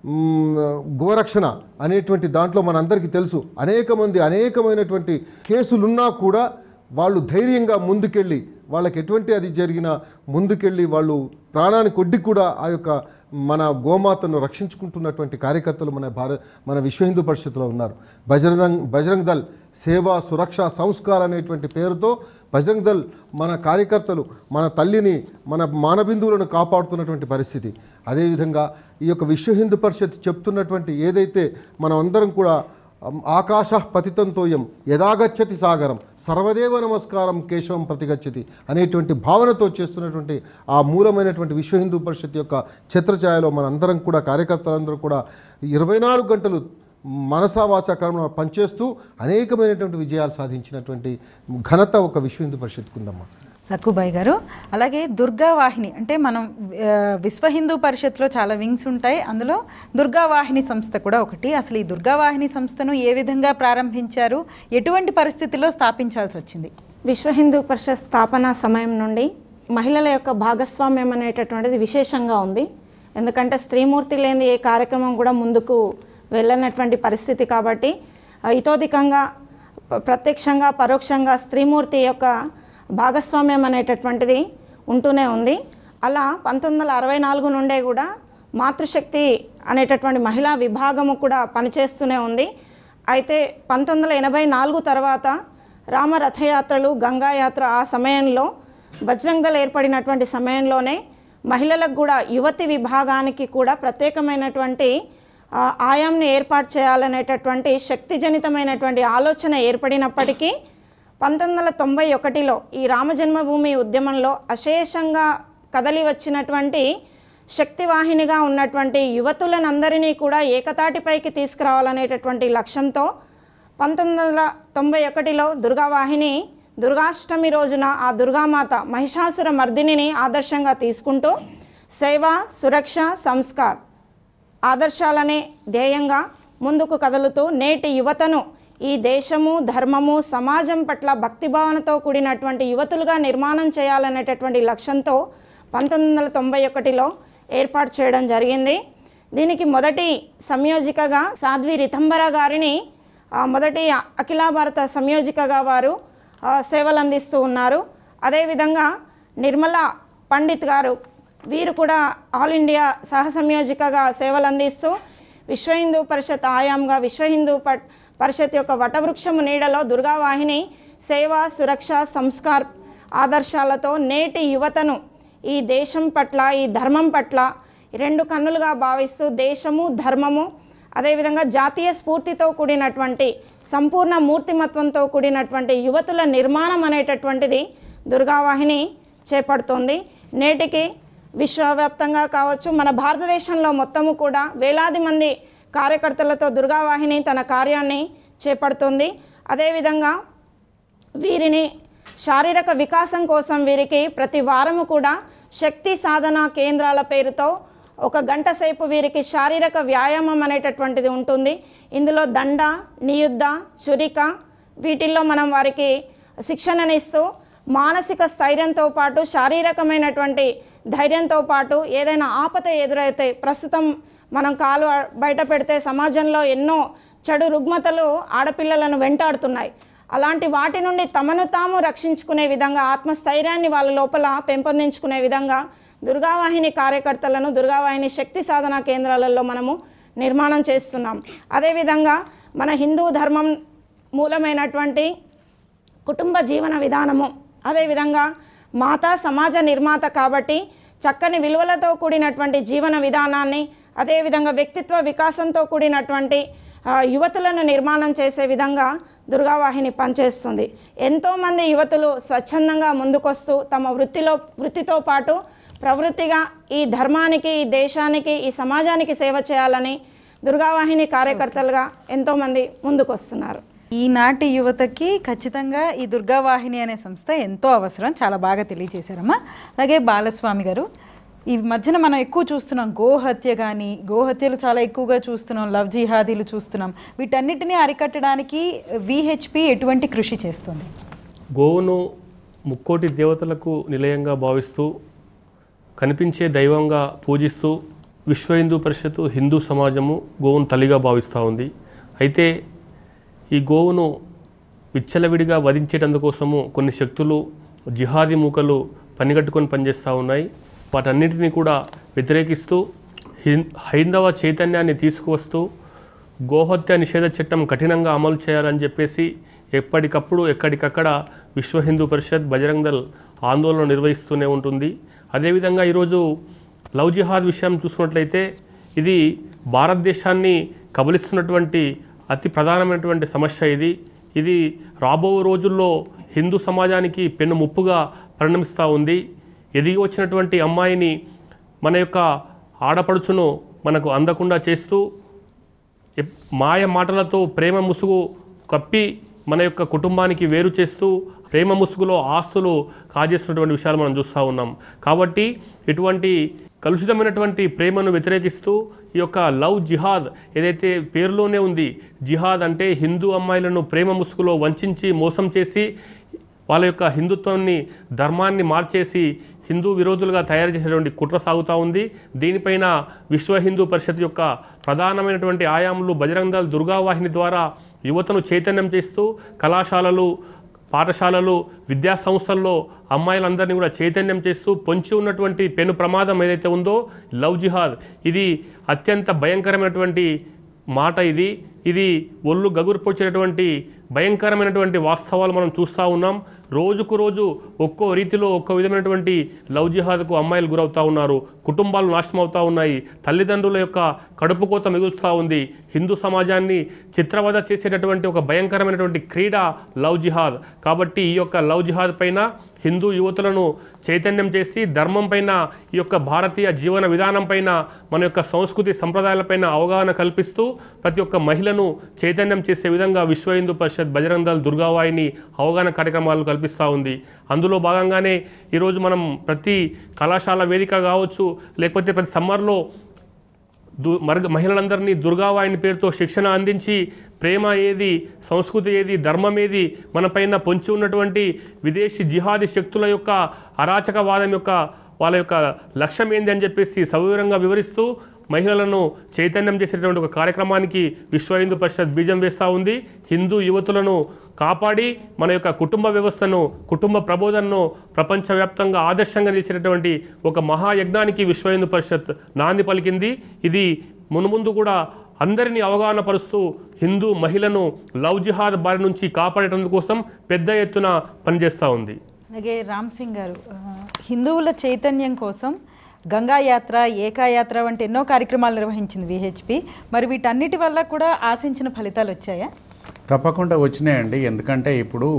మ్, గోరక్షణ అనేటువంటి దాంట్లో మనందరికీ తెలుసు అనేక మంది అనేకమైనటువంటి కేసులున్నా కూడా వాళ్ళు ధైర్యంగా ముందుకెళ్ళి వాళ్ళకి ఎటువంటి అది జరిగినా ముందుకెళ్ళి వాళ్ళు ప్రాణానికి కొద్ది కూడా ఆ యొక్క మన గోమాతను రక్షించుకుంటున్నటువంటి కార్యకర్తలు మన భారత మన విశ్వ హిందూ పరిషత్తులో ఉన్నారు బజరంగ్ బజరంగ్ దల్ సేవా సురక్ష సంస్కార్ అనేటువంటి పేరుతో బజరంగ్ దల్ మన కార్యకర్తలు మన తల్లిని మన మానబిందువులను కాపాడుతున్నటువంటి పరిస్థితి అదేవిధంగా ఈ యొక్క విశ్వ హిందూ పరిషత్ చెప్తున్నటువంటి ఏదైతే మనం అందరం కూడా ఆకాశ పతితంతోయం యథాగచ్చతి సాగరం సర్వదేవ నమస్కారం కేశవం ప్రతిగచ్చతి అనేటువంటి భావనతో చేస్తున్నటువంటి ఆ మూలమైనటువంటి విశ్వ హిందూ పరిషత్ యొక్క ఛత్రఛాయలో మనందరం కూడా కార్యకర్తలందరూ కూడా ఇరవై నాలుగు గంటలు మనసా వాచా కర్మ పనిచేస్తూ అనేకమైనటువంటి విజయాలు సాధించినటువంటి ఘనత ఒక విశ్వ హిందూ పరిషత్కు ఉందమ్మా సక్కుబాయ్ గారు అలాగే దుర్గా వాహిని అంటే మనం ఆ, విశ్వ హిందూ పరిషత్లో చాలా వింగ్స్ ఉంటాయి అందులో దుర్గా వాహిని సంస్థ కూడా ఒకటి అసలు ఈ దుర్గా వాహిని సంస్థను ఏ విధంగా ప్రారంభించారు ఎటువంటి పరిస్థితుల్లో స్థాపించాల్సి వచ్చింది విశ్వ హిందూ పరిషత్ స్థాపన సమయం నుండి మహిళల యొక్క భాగస్వామ్యం అనేటటువంటిది విశేషంగా ఉంది ఎందుకంటే స్త్రీమూర్తి లేని ఏ కార్యక్రమం కూడా ముందుకు వెళ్ళనటువంటి పరిస్థితి కాబట్టి ఆ, ఇతోధికంగా ప- ప్రత్యక్షంగా పరోక్షంగా స్త్రీమూర్తి యొక్క భాగస్వామ్యం అనేటటువంటిది ఉంటూనే ఉంది అలా పంతొమ్మిది వందల అరవై నాలుగు నుండే కూడా మాతృశక్తి అనేటటువంటి మహిళా విభాగము కూడా పనిచేస్తూనే ఉంది అయితే పంతొమ్మిది వందల ఎనభై నాలుగు తర్వాత రామ రథయాత్రలు గంగా యాత్ర ఆ సమయంలో బజరంగ్ దళ్ ఏర్పడినటువంటి సమయంలోనే మహిళలకు కూడా యువతి విభాగానికి కూడా ప్రత్యేకమైనటువంటి ఆ, ఆయాంని ఏర్పాటు చేయాలనేటటువంటి శక్తిజనితమైనటువంటి ఆలోచన ఏర్పడినప్పటికీ పంతొమ్మిది వందల తొంభై ఒకటిలో ఈ రామజన్మభూమి ఉద్యమంలో అశేషంగా కదలి వచ్చినటువంటి శక్తివాహినిగా ఉన్నటువంటి యువతులనందరినీ కూడా ఏకతాటిపైకి తీసుకురావాలనేటటువంటి లక్ష్యంతో పంతొమ్మిది వందల తొంభై ఒకటిలో దుర్గావాహిని దుర్గాష్టమి రోజున ఆ దుర్గామాత మహిషాసుర మర్దినిని ఆదర్శంగా తీసుకుంటూ సేవ సురక్ష సంస్కార్ ఆదర్శాలనే ధ్యేయంగా ముందుకు కదులుతూ నేటి యువతను ఈ దేశము ధర్మము సమాజం పట్ల భక్తిభావనతో కూడినటువంటి యువతులుగా నిర్మాణం చేయాలనేటటువంటి లక్ష్యంతో పంతొమ్మిది వందల తొంభై ఒకటిలో ఏర్పాటు చేయడం జరిగింది దీనికి మొదటి సంయోజికగా సాధ్వి రితంబర గారిని ఆ, మొదటి అఖిల భారత సంయోజికగా వారు ఆ, సేవలు అందిస్తూ ఉన్నారు అదేవిధంగా నిర్మలా పండిత్ గారు వీరు కూడా ఆల్ ఇండియా సహ సంయోజికగా సేవలు అందిస్తూ విశ్వ హిందూ పరిషత్ ఆయాంగా విశ్వ హిందూ ప- పరిషత్ యొక్క వటవృక్షము నీడలో దుర్గావాహిని సేవ సురక్ష సంస్కార్ ఆదర్శాలతో నేటి యువతను ఈ దేశం పట్ల ఈ ధర్మం పట్ల రెండు కన్నులుగా భావిస్తూ దేశము ధర్మము అదేవిధంగా జాతీయ స్ఫూర్తితో కూడినటువంటి సంపూర్ణ మూర్తిమత్వంతో కూడినటువంటి యువతుల నిర్మాణం అనేటటువంటిది దుర్గావాహిని చేపడుతోంది నేటికి విశ్వవ్యాప్తంగా కావచ్చు మన భారతదేశంలో మొత్తము కూడా వేలాది మంది కార్యకర్తలతో దుర్గావాహిని తన కార్యాన్ని చేపడుతుంది అదేవిధంగా వీరిని శారీరక వికాసం కోసం వీరికి ప్రతి వారము కూడా శక్తి సాధన కేంద్రాల పేరుతో ఒక గంట సేపు వీరికి శారీరక వ్యాయామం అనేటటువంటిది ఉంటుంది ఇందులో దండ నియుద్ధ చురిక వీటిల్లో మనం వారికి శిక్షణనిస్తూ మానసిక స్థైర్యంతో పాటు శారీరకమైనటువంటి ధైర్యంతో పాటు ఏదైనా ఆపద ఎదురైతే ప్రస్తుతం మనం కాలు బయట పెడితే సమాజంలో ఎన్నో చెడు రుగ్మతలు ఆడపిల్లలను వెంటాడుతున్నాయి అలాంటి వాటి నుండి తమను తాము రక్షించుకునే విధంగా ఆత్మస్థైర్యాన్ని వాళ్ళ లోపల పెంపొందించుకునే విధంగా దుర్గావాహిని కార్యకర్తలను దుర్గావాహిని శక్తి సాధన కేంద్రాలలో మనము నిర్మాణం చేస్తున్నాం అదేవిధంగా మన హిందూ ధర్మం మూలమైనటువంటి కుటుంబ జీవన విధానము అదేవిధంగా మాత సమాజ నిర్మాత కాబట్టి చక్కని విలువలతో కూడినటువంటి జీవన విధానాన్ని అదేవిధంగా వ్యక్తిత్వ వికాసంతో కూడినటువంటి ఆ, యువతులను నిర్మాణం చేసే విధంగా దుర్గావాహిని పనిచేస్తుంది ఎంతోమంది యువతులు స్వచ్ఛందంగా ముందుకొస్తూ తమ వృత్తిలో వృత్తితో పాటు ప్రవృత్తిగా ఈ ధర్మానికి ఈ దేశానికి ఈ సమాజానికి సేవ చేయాలని దుర్గావాహిని కార్యకర్తలుగా ఎంతోమంది ముందుకొస్తున్నారు ఈనాటి యువతకి ఖచ్చితంగా ఈ దుర్గావాహిని అనే సంస్థ ఎంతో అవసరం చాలా బాగా తెలియజేశారమ్మా అలాగే బాలస్వామి గారు ఈ మధ్యన మనం ఎక్కువ చూస్తున్నాం గోహత్య కానీ గోహత్యలు చాలా ఎక్కువగా చూస్తున్నాం లవ్ జిహాదీలు చూస్తున్నాం వీటన్నిటిని అరికట్టడానికి విహెచ్పి ఎటువంటి కృషి చేస్తుంది గోవును ముక్కోటి దేవతలకు నిలయంగా భావిస్తూ కనిపించే దైవంగా పూజిస్తూ విశ్వ హిందూ పరిషత్తు హిందూ సమాజము గోవును తల్లిగా భావిస్తూ ఉంది అయితే ఈ గోవును విచ్చలవిడిగా వధించేటందుకోసము కొన్ని శక్తులు జిహాదీ మూకలు పనిగట్టుకొని పనిచేస్తూ ఉన్నాయి వాటన్నిటిని కూడా వ్యతిరేకిస్తూ హిం- హైందవ చైతన్యాన్ని తీసుకువస్తూ గోహత్య నిషేధ చట్టం కఠినంగా అమలు చేయాలని చెప్పేసి ఎప్పటికప్పుడు ఎక్కడికక్కడ విశ్వ హిందూ పరిషత్ బజరంగ్ దళ్ ఆందోళన నిర్వహిస్తూనే ఉంటుంది అదేవిధంగా ఈరోజు లవ్ జిహాద్ విషయం చూసుకున్నట్లయితే ఇది భారతదేశాన్ని కబలిస్తున్నటువంటి అతి ప్రధానమైనటువంటి సమస్య ఇది ఇది రాబో రోజుల్లో హిందూ సమాజానికి పెను ముప్పుగా పరిణమిస్తూ ఉంది ఎదిగి వచ్చినటువంటి అమ్మాయిని మన యొక్క ఆడపడుచును మనకు అందకుండా చేస్తూ ఎప్- మాయ మాటలతో ప్రేమ ముసుగు కప్పి మన యొక్క కుటుంబానికి వేరు చేస్తూ ప్రేమ ముసుగులో ఆస్తులు కాజేస్తున్నటువంటి విషయాలు మనం చూస్తూ ఉన్నాం కాబట్టి ఇటువంటి కలుషితమైనటువంటి ప్రేమను వ్యతిరేకిస్తూ ఈ యొక్క లవ్ జిహాద్ ఏదైతే పేరులోనే ఉంది జిహాద్ అంటే హిందూ అమ్మాయిలను ప్రేమ ముసుగులో వంచి మోసం చేసి వాళ్ళ యొక్క హిందుత్వాన్ని ధర్మాన్ని మార్చేసి హిందూ విరోధులుగా తయారు చేసేటువంటి కుట్ర సాగుతూ ఉంది దీనిపైన విశ్వ హిందూ పరిషత్ యొక్క ప్రధానమైనటువంటి ఆయాములు బజరంగ్ దళ్ దుర్గావాహిని ద్వారా యువతను చైతన్యం చేస్తూ కళాశాలలు పాఠశాలలు విద్యా సంస్థల్లో అమ్మాయిలందరినీ కూడా చైతన్యం చేస్తూ పొంచి ఉన్నటువంటి పెను ప్రమాదం ఏదైతే ఉందో లవ్ జిహాద్ ఇది అత్యంత భయంకరమైనటువంటి మాట ఇది ఇది ఒళ్ళు గగురు పొచ్చినటువంటి భయంకరమైనటువంటి వాస్తవాలు మనం చూస్తూ ఉన్నాం రోజుకు రోజు ఒక్కో రీతిలో ఒక్కో విధమైనటువంటి లవ్ జిహాద్కు అమ్మాయిలు గురవుతూ ఉన్నారు కుటుంబాలు నాశనం అవుతూ ఉన్నాయి తల్లిదండ్రుల యొక్క కడుపు కోత మిగులుస్తూ ఉంది హిందూ సమాజాన్ని చిత్రవద చేసేటటువంటి ఒక భయంకరమైనటువంటి క్రీడ లవ్ జిహాద్ కాబట్టి ఈ యొక్క లవ్ జిహాద్ పైన హిందూ యువతులను చైతన్యం చేసి ధర్మం పైన ఈ యొక్క భారతీయ జీవన విధానం పైన మన యొక్క సంస్కృతి సంప్రదాయాలపైన అవగాహన కల్పిస్తూ ప్రతి ఒక్క మహిళను చైతన్యం చేసే విధంగా విశ్వ హిందూ పరిషత్ బజరంగ్ దళ్ దుర్గావాహిని అవగాహన కార్యక్రమాలు కల్పిస్తూ ఉంది అందులో భాగంగానే ఈరోజు మనం ప్రతి కళాశాల వేదిక కావచ్చు లేకపోతే ప్రతి సమ్మర్లో దు మర్గ మహిళలందరినీ దుర్గావాయిని పేరుతో శిక్షణ అందించి ప్రేమ ఏది సంస్కృతి ఏది ధర్మం ఏది మనపైన పొంచి ఉన్నటువంటి విదేశీ జిహాదీ శక్తుల యొక్క అరాచకవాదం యొక్క వాళ్ళ యొక్క లక్ష్యం ఏంది అని చెప్పేసి సవివరంగా వివరిస్తూ మహిళలను చైతన్యం చేసేటువంటి ఒక కార్యక్రమానికి విశ్వ హిందూ పరిషత్ బీజం వేస్తూ ఉంది హిందూ యువతులను కాపాడి మన యొక్క కుటుంబ వ్యవస్థను కుటుంబ ప్రబోధనను ప్రపంచవ్యాప్తంగా ఆదర్శంగా నిలిచినటువంటి ఒక మహాయజ్ఞానికి విశ్వ హిందూ పరిషత్ నాంది పలికింది ఇది మునుముందు కూడా అందరినీ అవగాహన పరుస్తూ హిందూ మహిళను లవ్ జిహాద్ బారి నుంచి కాపాడటం కోసం పెద్ద ఎత్తున పనిచేస్తూ ఉంది అలాగే రామ్ సింగ్ గారు ఆ, హిందువుల చైతన్యం కోసం గంగా యాత్ర ఏకాయాత్ర వంటి ఎన్నో కార్యక్రమాలు నిర్వహించింది విహెచ్పి మరి వీటన్నిటి వల్ల కూడా ఆశించిన ఫలితాలు వచ్చాయా తప్పకుండా వచ్చినాయండి ఎందుకంటే ఇప్పుడు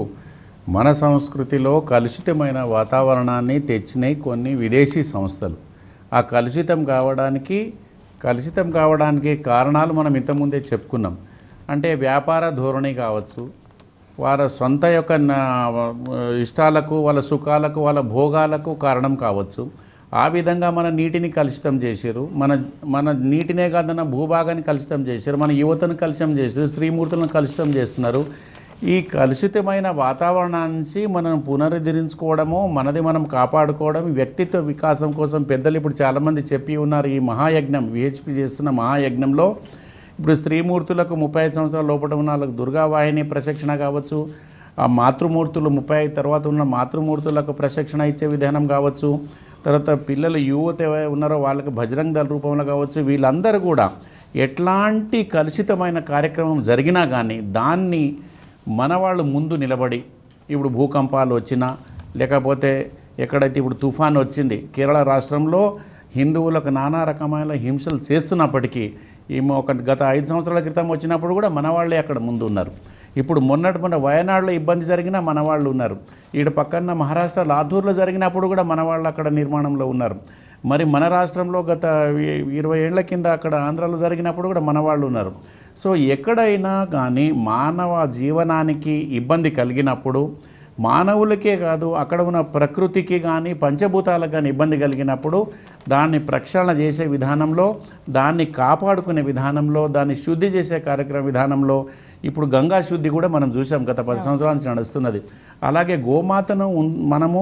మన సంస్కృతిలో కలుషితమైన వాతావరణాన్ని తెచ్చినాయి కొన్ని విదేశీ సంస్థలు ఆ కలుషితం కావడానికి కలుషితం కావడానికి కారణాలు మనం ఇంతకుముందే చెప్పుకున్నాం అంటే వ్యాపార ధోరణి కావచ్చు వారి సొంత యొక్క నా- ఇష్టాలకు వాళ్ళ సుఖాలకు వాళ్ళ భోగాలకు కారణం కావచ్చు ఆ విధంగా మన నీటిని కలుషితం చేశారు మన మన నీటినే కాదన్న భూభాగాన్ని కలుషితం చేశారు మన యువతను కలుషితం చేశారు శ్రీమూర్తులను కలుషితం చేస్తున్నారు ఈ కలుషితమైన వాతావరణాన్ని నుంచి మనం పునరుద్ధరించుకోవడము మనది మనం కాపాడుకోవడం వ్యక్తిత్వ వికాసం కోసం పెద్దలు ఇప్పుడు చాలామంది చెప్పి ఉన్నారు ఈ మహాయజ్ఞం విహెచ్పి చేస్తున్న మహాయజ్ఞంలో ఇప్పుడు స్త్రీమూర్తులకు ముప్పై ఐదు సంవత్సరాల లోపల ఉన్న వాళ్ళకు దుర్గావాహిని ప్రశిక్షణ కావచ్చు ఆ మాతృమూర్తులు ముప్పై ఐదు తర్వాత ఉన్న మాతృమూర్తులకు ప్రశిక్షణ ఇచ్చే విధానం కావచ్చు తర్వాత పిల్లలు యువత ఎవరు ఉన్నారో వాళ్ళకి బజరంగ్ దళ రూపంలో కావచ్చు వీళ్ళందరూ కూడా ఎట్లాంటి కలుషితమైన కార్యక్రమం జరిగినా కానీ దాన్ని మన వాళ్ళు ముందు నిలబడి ఇప్పుడు భూకంపాలు వచ్చినా లేకపోతే ఎక్కడైతే ఇప్పుడు తుఫాన్ వచ్చింది కేరళ రాష్ట్రంలో హిందువులకు నానా రకమైన హింసలు చేస్తున్నప్పటికీ ఈమె ఒక గత ఐదు సంవత్సరాల క్రితం వచ్చినప్పుడు కూడా మన వాళ్ళే అక్కడ ముందు ఉన్నారు ఇప్పుడు మొన్నటి మొన్న వయనాడులో ఇబ్బంది జరిగినా మన వాళ్ళు ఉన్నారు ఈడ పక్కన మహారాష్ట్ర లాతూర్లో జరిగినప్పుడు కూడా మన వాళ్ళు అక్కడ నిర్మాణంలో ఉన్నారు మరి మన రాష్ట్రంలో గత ఇ- ఇరవై ఏళ్ల కింద అక్కడ ఆంధ్రాలో జరిగినప్పుడు కూడా మన వాళ్ళు ఉన్నారు సో ఎక్కడైనా కానీ మానవ జీవనానికి ఇబ్బంది కలిగినప్పుడు మానవులకే కాదు అక్కడ ఉన్న ప్రకృతికి కానీ పంచభూతాలకు కానీ ఇబ్బంది కలిగినప్పుడు దాన్ని ప్రక్షాళన చేసే విధానంలో దాన్ని కాపాడుకునే విధానంలో దాన్ని శుద్ధి చేసే కార్యక్రమ విధానంలో ఇప్పుడు గంగా శుద్ధి కూడా మనం చూసాం గత పది సంవత్సరాల నుంచి నడుస్తున్నది అలాగే గోమాతను ఉన్- మనము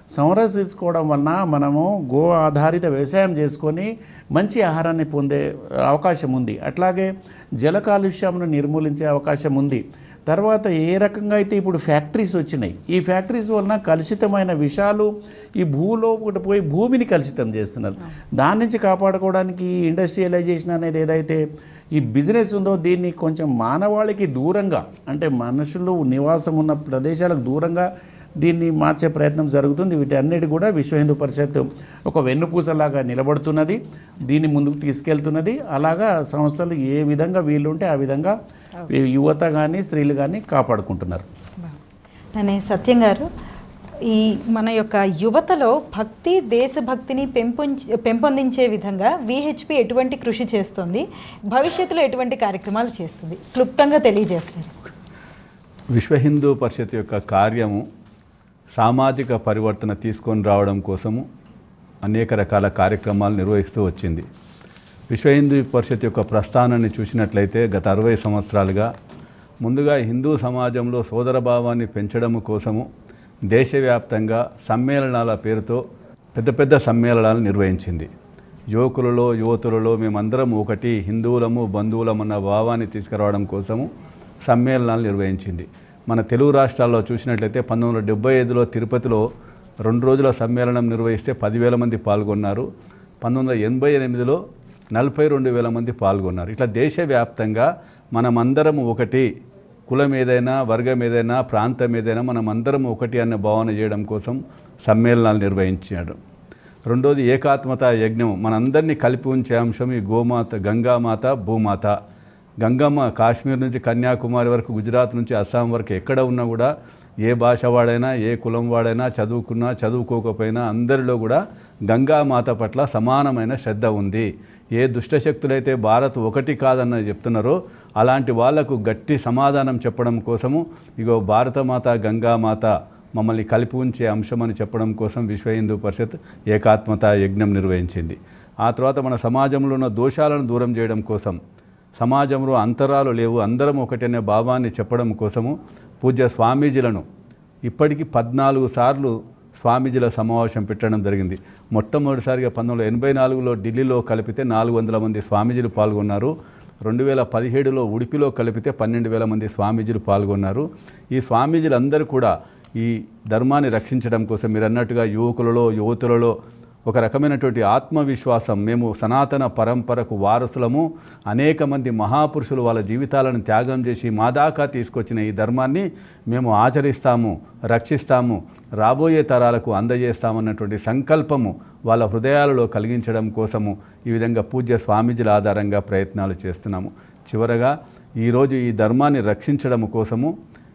సంరక్షించుకోవడం వలన మనము గో ఆధారిత వ్యవసాయం చేసుకొని మంచి ఆహారాన్ని పొందే అవకాశం ఉంది అట్లాగే జల కాలుష్యంను నిర్మూలించే అవకాశం ఉంది తర్వాత ఏ రకంగా అయితే ఇప్పుడు ఫ్యాక్టరీస్ వచ్చినాయి ఈ ఫ్యాక్టరీస్ వలన కలుషితమైన విషాలు ఈ భూలోపల పోయి భూమిని కలుషితం చేస్తున్నారు దాని నుంచి కాపాడుకోవడానికి ఈ ఇండస్ట్రియలైజేషన్ అనేది ఏదైతే ఈ బిజినెస్ ఉందో దీన్ని కొంచెం మానవాళికి దూరంగా అంటే మనుషులు నివాసం ఉన్న ప్రదేశాలకు దూరంగా దీన్ని మార్చే ప్రయత్నం జరుగుతుంది వీటన్నిటి కూడా విశ్వ హిందూ పరిషత్ ఒక వెన్నుపూసలాగా నిలబడుతున్నది దీన్ని ముందుకు తీసుకెళ్తున్నది అలాగా సంస్థలు ఏ విధంగా వీలుంటే ఆ విధంగా యువత కానీ స్త్రీలు కానీ కాపాడుకుంటున్నారు అనే సత్యం గారు ఈ మన యొక్క యువతలో భక్తి దేశభక్తిని పెంపొంచి పెంపొందించే విధంగా విహెచ్పి ఎటువంటి కృషి చేస్తుంది భవిష్యత్తులో ఎటువంటి కార్యక్రమాలు చేస్తుంది క్లుప్తంగా తెలియజేస్తారు విశ్వ హిందూ పరిషత్ యొక్క కార్యము సామాజిక పరివర్తన తీసుకొని రావడం కోసము అనేక రకాల కార్యక్రమాలు నిర్వహిస్తూ వచ్చింది విశ్వ హిందూ పరిషత్ యొక్క ప్రస్థానాన్ని చూసినట్లయితే గత అరవై సంవత్సరాలుగా ముందుగా హిందూ సమాజంలో సోదరభావాన్ని పెంచడం కోసము దేశవ్యాప్తంగా సమ్మేళనాల పేరుతో పెద్ద పెద్ద సమ్మేళనాలు నిర్వహించింది యువకులలో యువతులలో మేమందరం ఒకటి హిందువులము బంధువులమన్న భావాన్ని తీసుకురావడం కోసము సమ్మేళనాలు నిర్వహించింది మన తెలుగు రాష్ట్రాల్లో చూసినట్లయితే పంతొమ్మిది వందల డెబ్బై ఐదులో తిరుపతిలో రెండు రోజుల సమ్మేళనం నిర్వహిస్తే పదివేల మంది పాల్గొన్నారు పంతొమ్మిది వందల ఎనభై ఎనిమిదిలో నలభై రెండు వేల మంది పాల్గొన్నారు ఇట్లా దేశవ్యాప్తంగా మనమందరం ఒకటి కులం ఏదైనా వర్గం ఏదైనా ప్రాంతం ఏదైనా మనమందరం ఒకటి అన్న భావన చేయడం కోసం సమ్మేళనాలు నిర్వహించాడు రెండోది ఏకాత్మత యజ్ఞం మనందరినీ కలిపి ఉంచే అంశం ఈ గోమాత గంగామాత భూమాత గంగమ్మ కాశ్మీర్ నుంచి కన్యాకుమారి వరకు గుజరాత్ నుంచి అస్సాం వరకు ఎక్కడ ఉన్నా కూడా ఏ భాష వాడైనా ఏ కులం వాడైనా చదువుకున్నా చదువుకోకపోయినా అందరిలో కూడా గంగామాత పట్ల సమానమైన శ్రద్ధ ఉంది ఏ దుష్టశక్తులైతే భారత్ ఒకటి కాదన్న చెప్తున్నారో అలాంటి వాళ్లకు గట్టి సమాధానం చెప్పడం కోసము ఇగో భారతమాత గంగామాత మమ్మల్ని కలిపి ఉంచే అంశం అని చెప్పడం కోసం విశ్వ హిందూ పరిషత్ ఏకాత్మత యజ్ఞం నిర్వహించింది ఆ తర్వాత మన సమాజంలో ఉన్న దోషాలను దూరం చేయడం కోసం సమాజంలో అంతరాలు లేవు అందరం ఒకటనే భావాన్ని చెప్పడం కోసము పూజ్య స్వామీజీలను ఇప్పటికీ పద్నాలుగు సార్లు స్వామీజీల సమావేశం పెట్టడం జరిగింది మొట్టమొదటిసారిగా పంతొమ్మిది వందల ఎనభై నాలుగులో ఢిల్లీలో కలిపితే నాలుగు వందల మంది స్వామీజీలు పాల్గొన్నారు రెండు వేల పదిహేడులో ఉడిపిలో కలిపితే పన్నెండు వేల మంది స్వామీజీలు పాల్గొన్నారు ఈ స్వామీజీలందరూ కూడా ఈ ధర్మాన్ని రక్షించడం కోసం మీరు అన్నట్టుగా యువకులలో యువతులలో ఒక రకమైనటువంటి ఆత్మవిశ్వాసం మేము సనాతన పరంపరకు వారసులము అనేక మంది మహాపురుషులు వాళ్ళ జీవితాలను త్యాగం చేసి మా దాకా తీసుకొచ్చిన ఈ ధర్మాన్ని మేము ఆచరిస్తాము రక్షిస్తాము రాబోయే తరాలకు అందజేస్తామన్నటువంటి సంకల్పము వాళ్ళ హృదయాలలో కలిగించడం కోసము ఈ విధంగా పూజ్య స్వామీజీల ఆధారంగా ప్రయత్నాలు చేస్తున్నాము చివరగా ఈరోజు ఈ ధర్మాన్ని రక్షించడం కోసము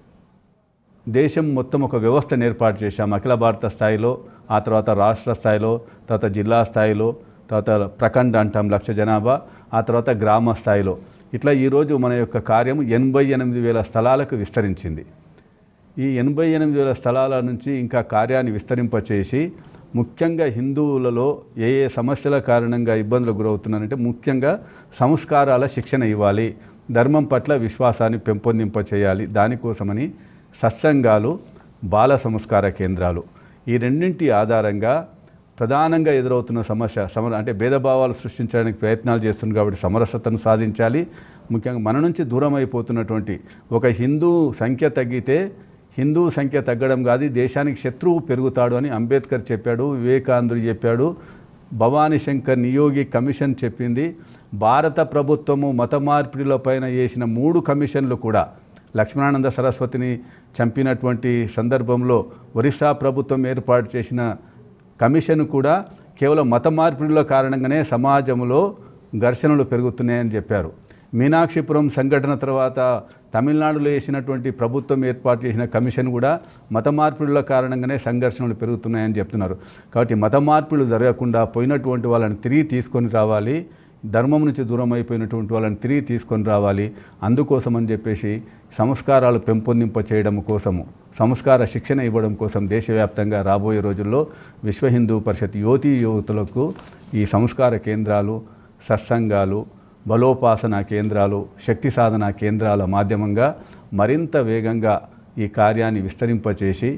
దేశం మొత్తం ఒక వ్యవస్థను ఏర్పాటు చేశాం అఖిల భారత స్థాయిలో ఆ తర్వాత రాష్ట్ర స్థాయిలో తర్వాత జిల్లా స్థాయిలో తర్వాత ప్రఖండ్ అంటాం లక్ష జనాభా ఆ తర్వాత గ్రామ స్థాయిలో ఇట్లా ఈరోజు మన యొక్క కార్యం ఎనభై ఎనిమిది వేల స్థలాలకు విస్తరించింది ఈ ఎనభై ఎనిమిది వేల స్థలాల నుంచి ఇంకా కార్యాన్ని విస్తరింపచేసి ముఖ్యంగా హిందువులలో ఏ ఏ సమస్యల కారణంగా ఇబ్బందులకు గురవుతున్నారంటే ముఖ్యంగా సంస్కారాల శిక్షణ ఇవ్వాలి ధర్మం పట్ల విశ్వాసాన్ని పెంపొందింప చేయాలి దానికోసమని సత్సంగాలు బాల సంస్కార కేంద్రాలు ఈ రెండింటి ఆధారంగా ప్రధానంగా ఎదురవుతున్న సమస్య సమర అంటే భేదభావాలు సృష్టించడానికి ప్రయత్నాలు చేస్తుంది కాబట్టి సమరసతను సాధించాలి ముఖ్యంగా మన నుంచి దూరం అయిపోతున్నటువంటి ఒక హిందూ సంఖ్య తగ్గితే హిందూ సంఖ్య తగ్గడం కాదు ఈ దేశానికి శత్రువు పెరుగుతాడు అని అంబేద్కర్ చెప్పాడు వివేకానందుడు చెప్పాడు భవానీ శంకర్ నియోగి కమిషన్ చెప్పింది భారత ప్రభుత్వము మత మార్పిడిల పైన వేసిన మూడు కమిషన్లు కూడా లక్ష్మణానంద సరస్వతిని చంపినటువంటి సందర్భంలో ఒరిస్సా ప్రభుత్వం ఏర్పాటు చేసిన కమిషన్ కూడా కేవలం మత మార్పిడిల కారణంగానే సమాజంలో ఘర్షణలు పెరుగుతున్నాయని చెప్పారు మీనాక్షిపురం సంఘటన తర్వాత తమిళనాడులో వేసినటువంటి ప్రభుత్వం ఏర్పాటు చేసిన కమిషన్ కూడా మత మార్పిడుల కారణంగానే సంఘర్షణలు పెరుగుతున్నాయని చెప్తున్నారు కాబట్టి మత మార్పులు జరగకుండా పోయినటువంటి వాళ్ళని తిరిగి తీసుకొని రావాలి ధర్మం నుంచి దూరం అయిపోయినటువంటి వాళ్ళని తిరిగి తీసుకొని రావాలి అందుకోసం అని చెప్పేసి సంస్కారాలు పెంపొందింప చేయడం కోసము సంస్కార శిక్షణ ఇవ్వడం కోసం దేశవ్యాప్తంగా రాబోయే రోజుల్లో విశ్వ హిందూ పరిషత్ యువతీ యువతులకు ఈ సంస్కార కేంద్రాలు సత్సంగాలు బలోపాసన కేంద్రాలు శక్తి సాధన కేంద్రాల మాధ్యమంగా మరింత వేగంగా ఈ కార్యాన్ని విస్తరింపచేసి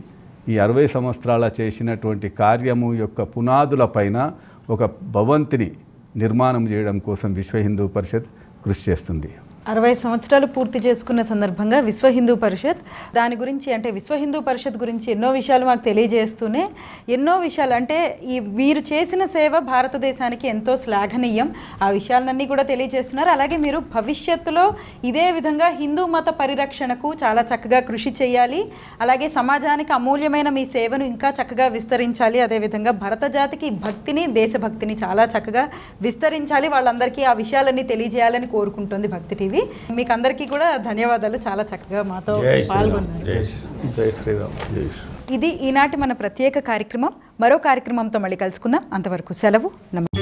ఈ అరవై సంవత్సరాల చేసినటువంటి కార్యము యొక్క పునాదులపైన ఒక భవంతిని నిర్మాణం చేయడం కోసం విశ్వ హిందూ పరిషత్ కృషి చేస్తుంది అరవై సంవత్సరాలు పూర్తి చేసుకున్న సందర్భంగా విశ్వ హిందూ పరిషత్ దాని గురించి అంటే విశ్వ హిందూ పరిషత్ గురించి ఎన్నో విషయాలు మాకు తెలియజేస్తూనే ఎన్నో విషయాలు అంటే ఈ వీరు చేసిన సేవ భారతదేశానికి ఎంతో శ్లాఘనీయం ఆ విషయాలన్నీ కూడా తెలియజేస్తున్నారు అలాగే మీరు భవిష్యత్తులో ఇదే విధంగా హిందూ మత పరిరక్షణకు చాలా చక్కగా కృషి చేయాలి అలాగే సమాజానికి అమూల్యమైన మీ సేవను ఇంకా చక్కగా విస్తరించాలి అదేవిధంగా భరత జాతికి భక్తిని దేశభక్తిని చాలా చక్కగా విస్తరించాలి వాళ్ళందరికీ ఆ విషయాలన్నీ తెలియజేయాలని కోరుకుంటుంది భక్తి టీవీ మీకు అందరికీ కూడా ధన్యవాదాలు చాలా చక్కగా మాతో పాల్గొన్నారు జై శ్రీరామ్ ఇది ఈనాటి మన ప్రత్యేక కార్యక్రమం మరో కార్యక్రమంతో మళ్ళీ కలుసుకుందాం అంతవరకు సెలవు నమస్కారం